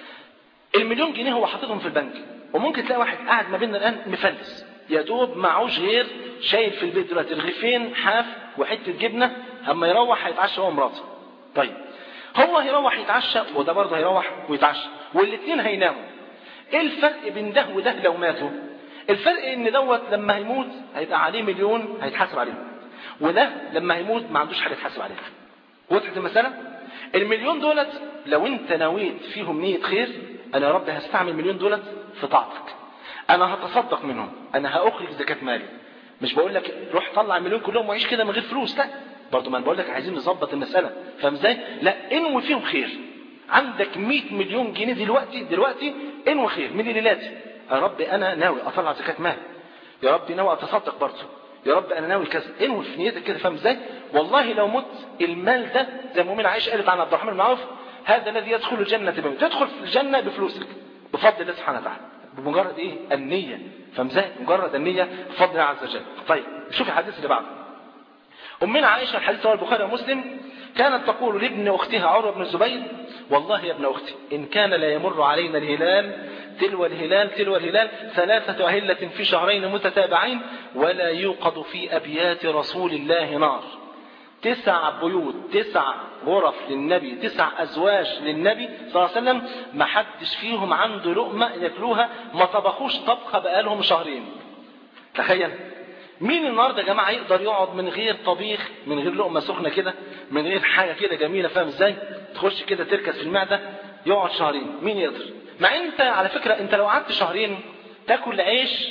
المليون جنيه هو حاططهم في البنك وممكن تلاقي واحد قاعد ما بيننا الان مفلس يا دوب معوش غير شايل في البيت دلوقتي رغيفين حاف وحته جبنه اما يروح هيتعشى هو ومراته طيب هو هيروح يتعشى وده برضه هيروح ويتعشى والاثنين هيناموا ايه الفرق بين ده وده لو ماتوا الفرق ان دوت لما هيموت هيبقى عليه مليون هيتحاسب عليه وده لما هيموت ما عندوش حاجه يتحاسب عليها وضحت المساله المليون دولت لو انت نويت فيهم نيه خير انا يا رب هستعمل المليون دولت في طاعتك انا هتصدق منهم انا هاخرج زكاه مالي مش بقول لك روح طلع المليون كلهم وعيش كده من غير فلوس لا برضه ما انا بقول لك عايزين نظبط المساله فاهم ازاي لا انوي فيهم خير عندك 100 مليون جنيه دلوقتي دلوقتي انوي خير من ليلاتي يا رب انا ناوي اطلع زكاه مال يا رب ناوي اتصدق برضه يا رب انا ناوي كذا انوي في نيتك كده فاهم ازاي والله لو مت المال ده زي ما مؤمن عائشه قالت عن عبد الرحمن بن عوف هذا الذي يدخل الجنه بموت تدخل في الجنه بفلوسك بفضل الله سبحانه وتعالى بمجرد ايه النيه فاهم ازاي مجرد النيه بفضل الله عز وجل طيب شوف الحديث اللي بعده امنا عائشه الحديث رواه البخاري ومسلم كانت تقول لابن اختها عروه بن الزبير والله يا ابن اختي ان كان لا يمر علينا الهلال تلو الهلال تلو الهلال ثلاثة أهلة في شهرين متتابعين ولا يوقد في أبيات رسول الله نار تسع بيوت تسع غرف للنبي تسع أزواج للنبي صلى الله عليه وسلم ما حدش فيهم عنده لقمة ياكلوها ما طبخوش طبخة بقالهم شهرين تخيل مين النهارده يا جماعه يقدر يقعد من غير طبيخ من غير لقمه سخنه كده من غير حاجه كده جميله فاهم ازاي تخش كده تركز في المعده يقعد شهرين مين يقدر مع انت على فكره انت لو قعدت شهرين تاكل عيش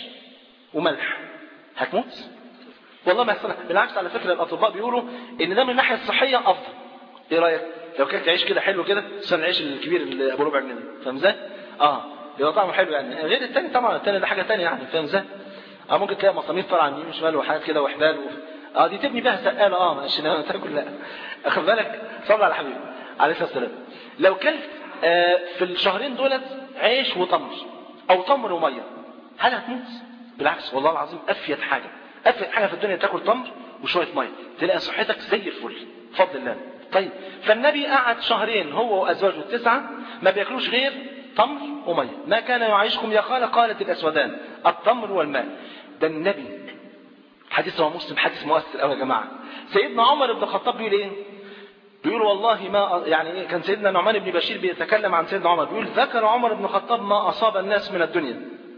وملح هتموت والله ما يحصل بالعكس على فكره الاطباء بيقولوا ان ده من الناحيه الصحيه افضل ايه رايك لو كلت عيش كده حلو كده خصوصا العيش الكبير اللي ابو ربع جنيه فاهم ازاي اه يبقى طعمه حلو يعني غير التاني طبعا التاني ده حاجه تانية يعني فاهم ازاي اه ممكن تلاقي مصامير طالعه يمين وشمال وحاجات كده وحبال و... اه دي تبني بيها سقاله اه عشان تاكل لا اخد بالك صلى على حبيبي عليه الصلاه والسلام لو كلت آه في الشهرين دولت عيش وتمر او تمر وميه هل هتموت؟ بالعكس والله العظيم افيد حاجه افيد حاجه في الدنيا تاكل تمر وشويه ميه تلاقي صحتك زي الفل بفضل الله طيب فالنبي قعد شهرين هو وازواجه التسعه ما بياكلوش غير تمر وميه ما كان يعيشكم يا خاله قالت الاسودان التمر والماء ده النبي حديث رواه مسلم حديث مؤثر قوي يا جماعه سيدنا عمر بن الخطاب بيقول ايه بيقول والله ما يعني كان سيدنا نعمان بن بشير بيتكلم عن سيدنا عمر بيقول ذكر عمر بن الخطاب ما اصاب الناس من الدنيا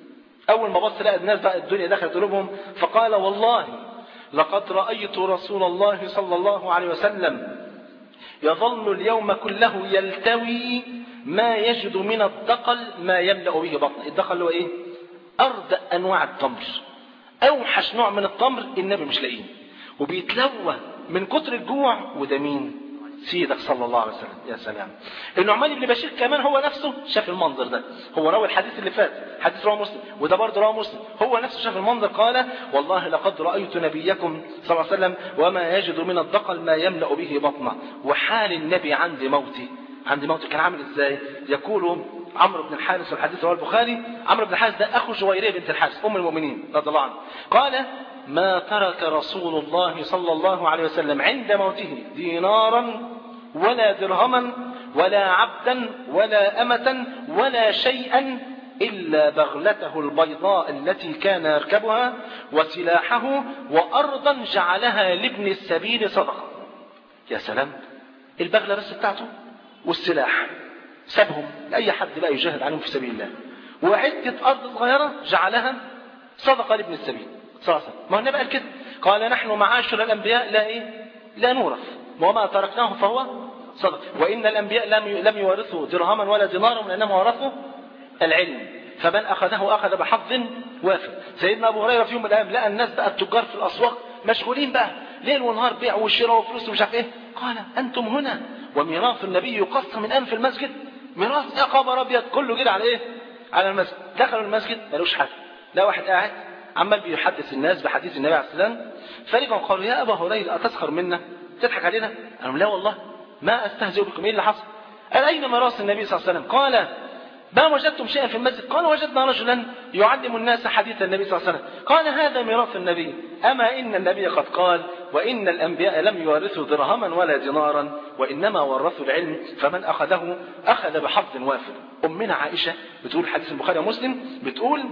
اول ما بص لقى الناس بقى الدنيا دخلت قلوبهم فقال والله لقد رايت رسول الله صلى الله عليه وسلم يظل اليوم كله يلتوي ما يجد من الدقل ما يملأ به بطنه الدقل اللي هو ايه أردأ أنواع التمر أوحش نوع من التمر النبي مش لاقيه وبيتلوى من كتر الجوع وده مين سيدك صلى الله عليه وسلم يا سلام النعمان بن بشير كمان هو نفسه شاف المنظر ده هو روى الحديث اللي فات حديث رواه مسلم وده برضه رواه مسلم هو نفسه شاف المنظر قال والله لقد رأيت نبيكم صلى الله عليه وسلم وما يجد من الدقل ما يملأ به بطنه وحال النبي عند موته عند موته كان عامل ازاي يقول عمرو بن الحارث الحديث رواه البخاري عمرو بن الحارث ده اخو جويريه بنت الحارث ام المؤمنين رضي الله عنها قال ما ترك رسول الله صلى الله عليه وسلم عند موته دينارا ولا درهما ولا عبدا ولا أمة ولا شيئا إلا بغلته البيضاء التي كان يركبها وسلاحه وأرضا جعلها لابن السبيل صدقة يا سلام البغلة بس بتاعته والسلاح سابهم لأي حد بقى يجاهد عليهم في سبيل الله وعدة أرض صغيرة جعلها صدقة لابن السبيل صلى الله عليه وسلم ما هو النبي قال كده قال نحن معاشر الأنبياء لا إيه لا نورث وما تركناه فهو صدق وإن الأنبياء لم لم يورثوا درهما ولا دينارا وإنما ورثوا العلم فمن أخذه أخذ بحظ وافر سيدنا أبو هريرة في يوم من الأيام لقى الناس بقى التجار في الأسواق مشغولين بقى ليل ونهار بيع وشراء وفلوس ومش عارف إيه قال أنتم هنا وميراث النبي يقص من أنف المسجد ميراث يا خبر أبيض كله كده على إيه على المسجد دخلوا المسجد ملوش حد لا واحد قاعد عمال بيحدث الناس بحديث النبي عليه السلام فرجعوا قالوا يا أبا هريرة أتسخر منا تضحك علينا قالوا لا والله ما استهزئ بكم ايه اللي حصل قال اين ميراث النبي صلى الله عليه وسلم قال ما وجدتم شيئا في المسجد قال وجدنا رجلا يعلم الناس حديث النبي صلى الله عليه وسلم قال هذا ميراث النبي أما إن النبي قد قال وإن الأنبياء لم يورثوا درهما ولا دينارا وإنما ورثوا العلم فمن أخذه أخذ بحظ وافر أمنا عائشة بتقول حديث البخاري ومسلم بتقول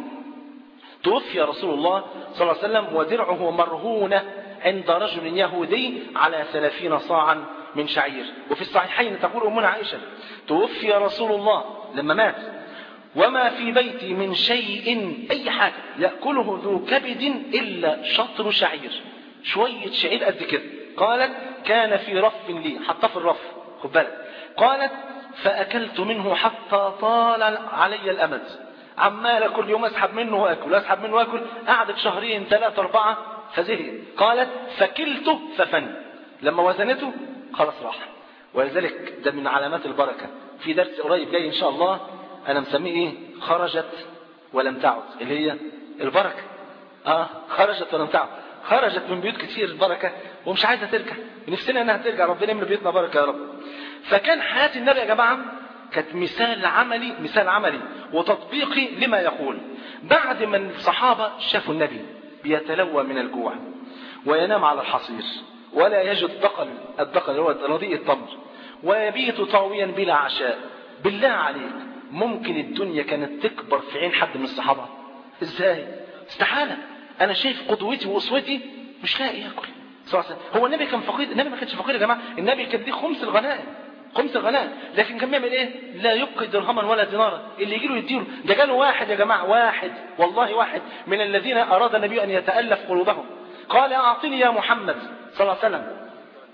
توفي رسول الله صلى الله عليه وسلم ودرعه مرهونة عند رجل يهودي على ثلاثين صاعا من شعير وفي الصحيحين تقول أمنا عائشة توفي رسول الله لما مات وما في بيتي من شيء أي حاجة يأكله ذو كبد إلا شطر شعير شوية شعير قد كده قالت كان في رف لي حتى في الرف خد بالك قالت فأكلت منه حتى طال علي الأمد عمال كل يوم أسحب منه وأكل أسحب منه وأكل قعدت شهرين ثلاثة أربعة فزهق قالت فكلته ففن لما وزنته خلاص راح ولذلك ده من علامات البركة في درس قريب جاي إن شاء الله أنا مسميه إيه خرجت ولم تعد اللي هي البركة آه خرجت ولم تعد خرجت من بيوت كتير البركة ومش عايزة ترجع نفسنا انها ترجع ربنا يملى بيوتنا بركة يا رب فكان حياة النبي يا جماعة كانت مثال عملي مثال عملي وتطبيقي لما يقول بعد ما الصحابة شافوا النبي بيتلوى من الجوع وينام على الحصير ولا يجد دقل الدقل هو رديء التمر ويبيت طاويا بلا عشاء بالله عليك ممكن الدنيا كانت تكبر في عين حد من الصحابة ازاي استحالة انا شايف قدوتي واسوتي مش لاقي ياكل صلى هو النبي كان فقير النبي ما كانش فقير يا جماعة النبي كان دي خمس الغنائم خمس الغنائم لكن كان بيعمل ايه لا يبقي درهما ولا دينارا اللي يجي له يديله ده جاله واحد يا جماعة واحد والله واحد من الذين اراد النبي ان يتألف قلوبهم قال اعطني يا محمد صلى الله عليه وسلم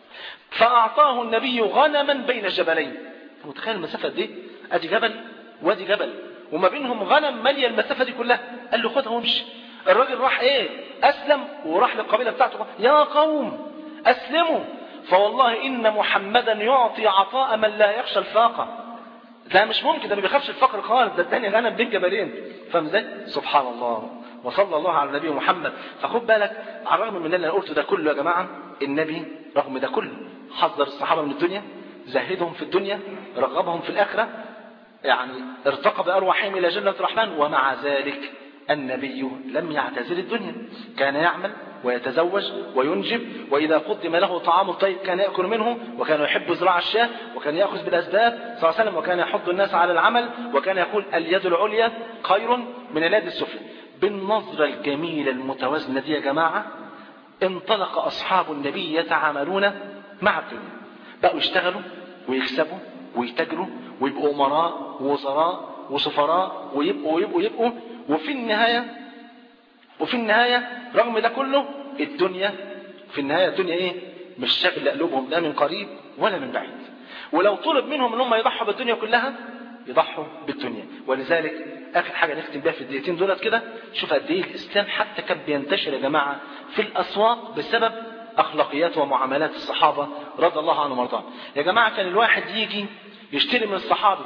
فاعطاه النبي غنما بين جبلين متخيل المسافة دي ادي جبل وادي جبل وما بينهم غنم مالية المسافة دي كلها قال له خدها وامشي الراجل راح ايه اسلم وراح للقبيلة بتاعته يا قوم اسلموا فوالله ان محمدا يعطي عطاء من لا يخشى الفاقة ده مش ممكن ده ما بيخافش الفقر خالص ده الدنيا غنم بين جبلين فاهم ازاي سبحان الله وصلى الله على النبي محمد فخد بالك على الرغم من اللي انا قلته ده كله يا جماعه النبي رغم ده كله حذر الصحابه من الدنيا زهدهم في الدنيا رغبهم في الاخره يعني ارتقى بارواحهم الى جنه الرحمن ومع ذلك النبي لم يعتزل الدنيا كان يعمل ويتزوج وينجب وإذا قدم له طعام طيب كان يأكل منه وكان يحب زراع الشاه وكان يأخذ بالأسباب صلى الله عليه وسلم وكان يحض الناس على العمل وكان يقول اليد العليا خير من اليد السفلى بالنظرة الجميلة المتوازنة دي يا جماعة انطلق أصحاب النبي يتعاملون مع الدنيا بقوا يشتغلوا ويكسبوا ويتاجروا ويبقوا أمراء ووزراء وسفراء ويبقوا ويبقوا يبقوا وفي النهاية وفي النهاية رغم ده كله الدنيا في النهاية الدنيا ايه مش شاغل قلوبهم لا من قريب ولا من بعيد ولو طلب منهم ان هم يضحوا بالدنيا كلها يضحوا بالدنيا ولذلك اخر حاجه نختم بيها في الدقيقتين دولت كده شوف قد ايه الاسلام حتى كان بينتشر يا جماعه في الاسواق بسبب اخلاقيات ومعاملات الصحابه رضي الله عنهم وارضاهم يا جماعه كان الواحد يجي يشتري من الصحابي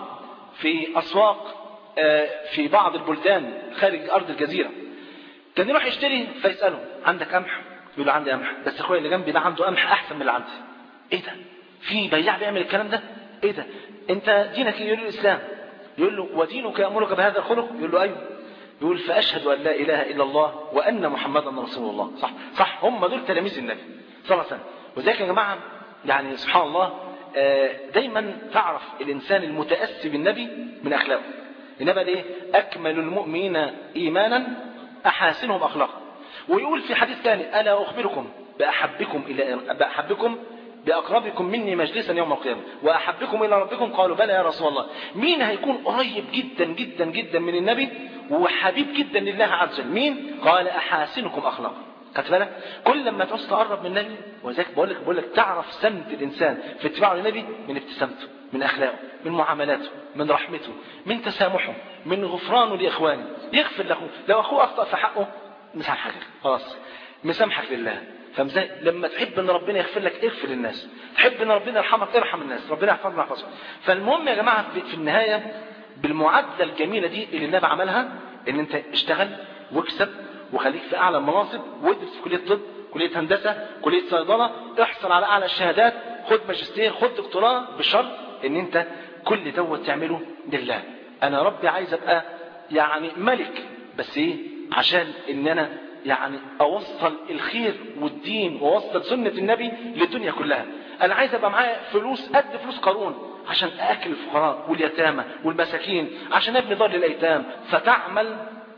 في اسواق آه، في بعض البلدان خارج ارض الجزيره كان يروح يشتري فيساله عندك قمح يقول له عندي قمح بس اخويا اللي جنبي ده عنده قمح احسن من اللي عندي ايه ده في بياع بيعمل الكلام ده ايه ده انت دينك إيه؟ يقول له الاسلام يقول له ودينك يامرك بهذا الخلق يقول له ايوه يقول فاشهد ان لا اله الا الله وان محمدا رسول الله صح صح هم دول تلاميذ النبي صلى الله عليه وسلم وذلك يا جماعه يعني سبحان الله آه، دايما تعرف الانسان المتاسي بالنبي من اخلاقه النبي قال ايه اكمل المؤمنين ايمانا احاسنهم اخلاقا ويقول في حديث ثاني الا اخبركم باحبكم الى باحبكم باقربكم مني مجلسا يوم القيامه واحبكم الى ربكم قالوا بلى يا رسول الله مين هيكون قريب جدا جدا جدا من النبي وحبيب جدا لله عز وجل مين قال احاسنكم اخلاقا خدت بالك كل لما تعوز تقرب من النبي وذلك بقول لك بقول لك تعرف سمت الانسان في اتباعه للنبي من ابتسامته من اخلاقه من معاملاته من رحمته من تسامحه من غفرانه لاخوانه يغفر له لو اخوه اخطا في حقه مسامحك خلاص مسامحك لله فمزاي لما تحب ان ربنا يغفر لك اغفر للناس تحب ان ربنا يرحمك ارحم الناس ربنا يحفظنا ويحفظك فالمهم يا جماعه في, في النهايه بالمعادله الجميله دي اللي النبي عملها ان انت اشتغل واكسب وخليك في اعلى المناصب وادرس في كليه طب كليه هندسه كليه صيدله احصل على اعلى الشهادات خد ماجستير خد دكتوراه بشرط ان انت كل دوت تعمله لله انا ربي عايز ابقى يعني ملك بس ايه عشان ان انا يعني اوصل الخير والدين واوصل سنه النبي للدنيا كلها انا عايز ابقى معايا فلوس قد فلوس قارون عشان اكل الفقراء واليتامى والمساكين عشان ابني دار للايتام فتعمل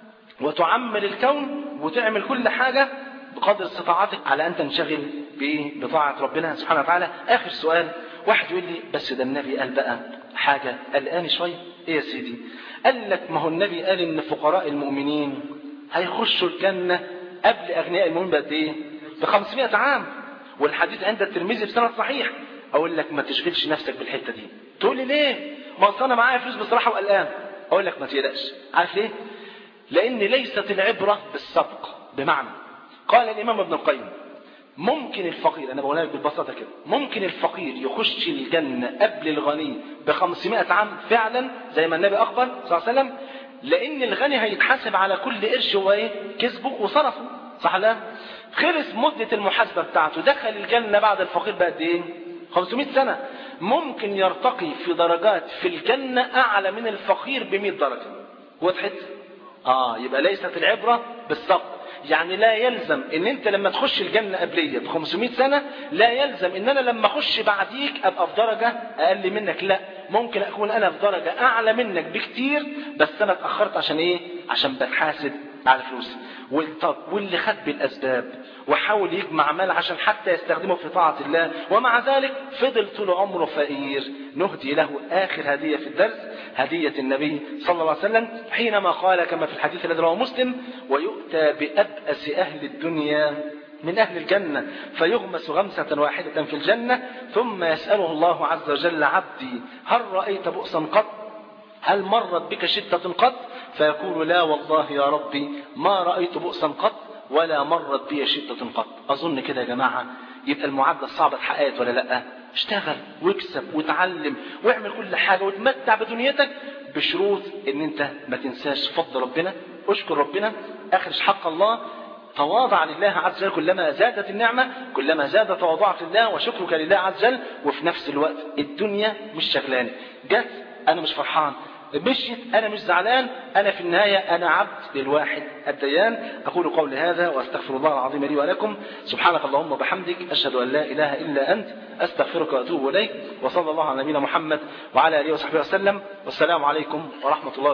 وتعمل الكون وتعمل كل حاجه بقدر استطاعتك على ان تنشغل بايه بطاعه ربنا سبحانه وتعالى اخر سؤال واحد يقول لي بس ده النبي قال بقى حاجه قلقاني شويه ايه يا سيدي قال لك ما هو النبي قال ان فقراء المؤمنين هيخشوا الجنه قبل اغنياء المؤمنين بقد ايه ب 500 عام والحديث عند الترمذي بسند صحيح اقول لك ما تشغلش نفسك بالحته دي تقول لي ليه ما أصل انا معايا فلوس بصراحه وقلقان اقول لك ما تقلقش عارف ليه لان ليست العبره بالسبق بمعنى قال الامام ابن القيم ممكن الفقير انا بقولها لك بالبساطه كده ممكن الفقير يخش الجنه قبل الغني ب 500 عام فعلا زي ما النبي اخبر صلى الله عليه وسلم لان الغني هيتحاسب على كل قرش هو ايه كسبه وصرفه صح لا خلص مده المحاسبه بتاعته دخل الجنه بعد الفقير بقد ايه 500 سنه ممكن يرتقي في درجات في الجنه اعلى من الفقير ب 100 درجه وضحت اه يبقى ليست العبره بالسبق يعني لا يلزم ان انت لما تخش الجنه قبليه ب 500 سنه لا يلزم ان انا لما اخش بعديك ابقى في درجه اقل منك لا ممكن اكون انا في درجه اعلى منك بكتير بس انا اتاخرت عشان ايه عشان بتحاسب على فلوسي والطب واللي خد بالاسباب وحاول يجمع مال عشان حتى يستخدمه في طاعه الله ومع ذلك فضل طول عمره فقير نهدي له اخر هديه في الدرس هديه النبي صلى الله عليه وسلم حينما قال كما في الحديث الذي رواه مسلم ويؤتى بابأس اهل الدنيا من أهل الجنة فيغمس غمسة واحدة في الجنة ثم يسأله الله عز وجل عبدي هل رأيت بؤسا قط هل مرت بك شدة قط فيقول لا والله يا ربي ما رأيت بؤسا قط ولا مرت بي شدة قط أظن كده يا جماعة يبقى المعادلة الصعبة اتحققت ولا لأ اشتغل واكسب وتعلم واعمل كل حاجة وتمتع بدنيتك بشروط ان انت ما تنساش فضل ربنا اشكر ربنا اخرج حق الله تواضع لله عز وجل كلما زادت النعمة كلما زاد تواضعك لله وشكرك لله عز وجل وفي نفس الوقت الدنيا مش شغلانة جت أنا مش فرحان مشيت أنا مش زعلان أنا في النهاية أنا عبد للواحد الديان أقول قولي هذا وأستغفر الله العظيم لي ولكم سبحانك اللهم وبحمدك أشهد أن لا إله إلا أنت أستغفرك وأتوب إليك وصلى الله على نبينا محمد وعلى آله وصحبه وسلم والسلام عليكم ورحمة الله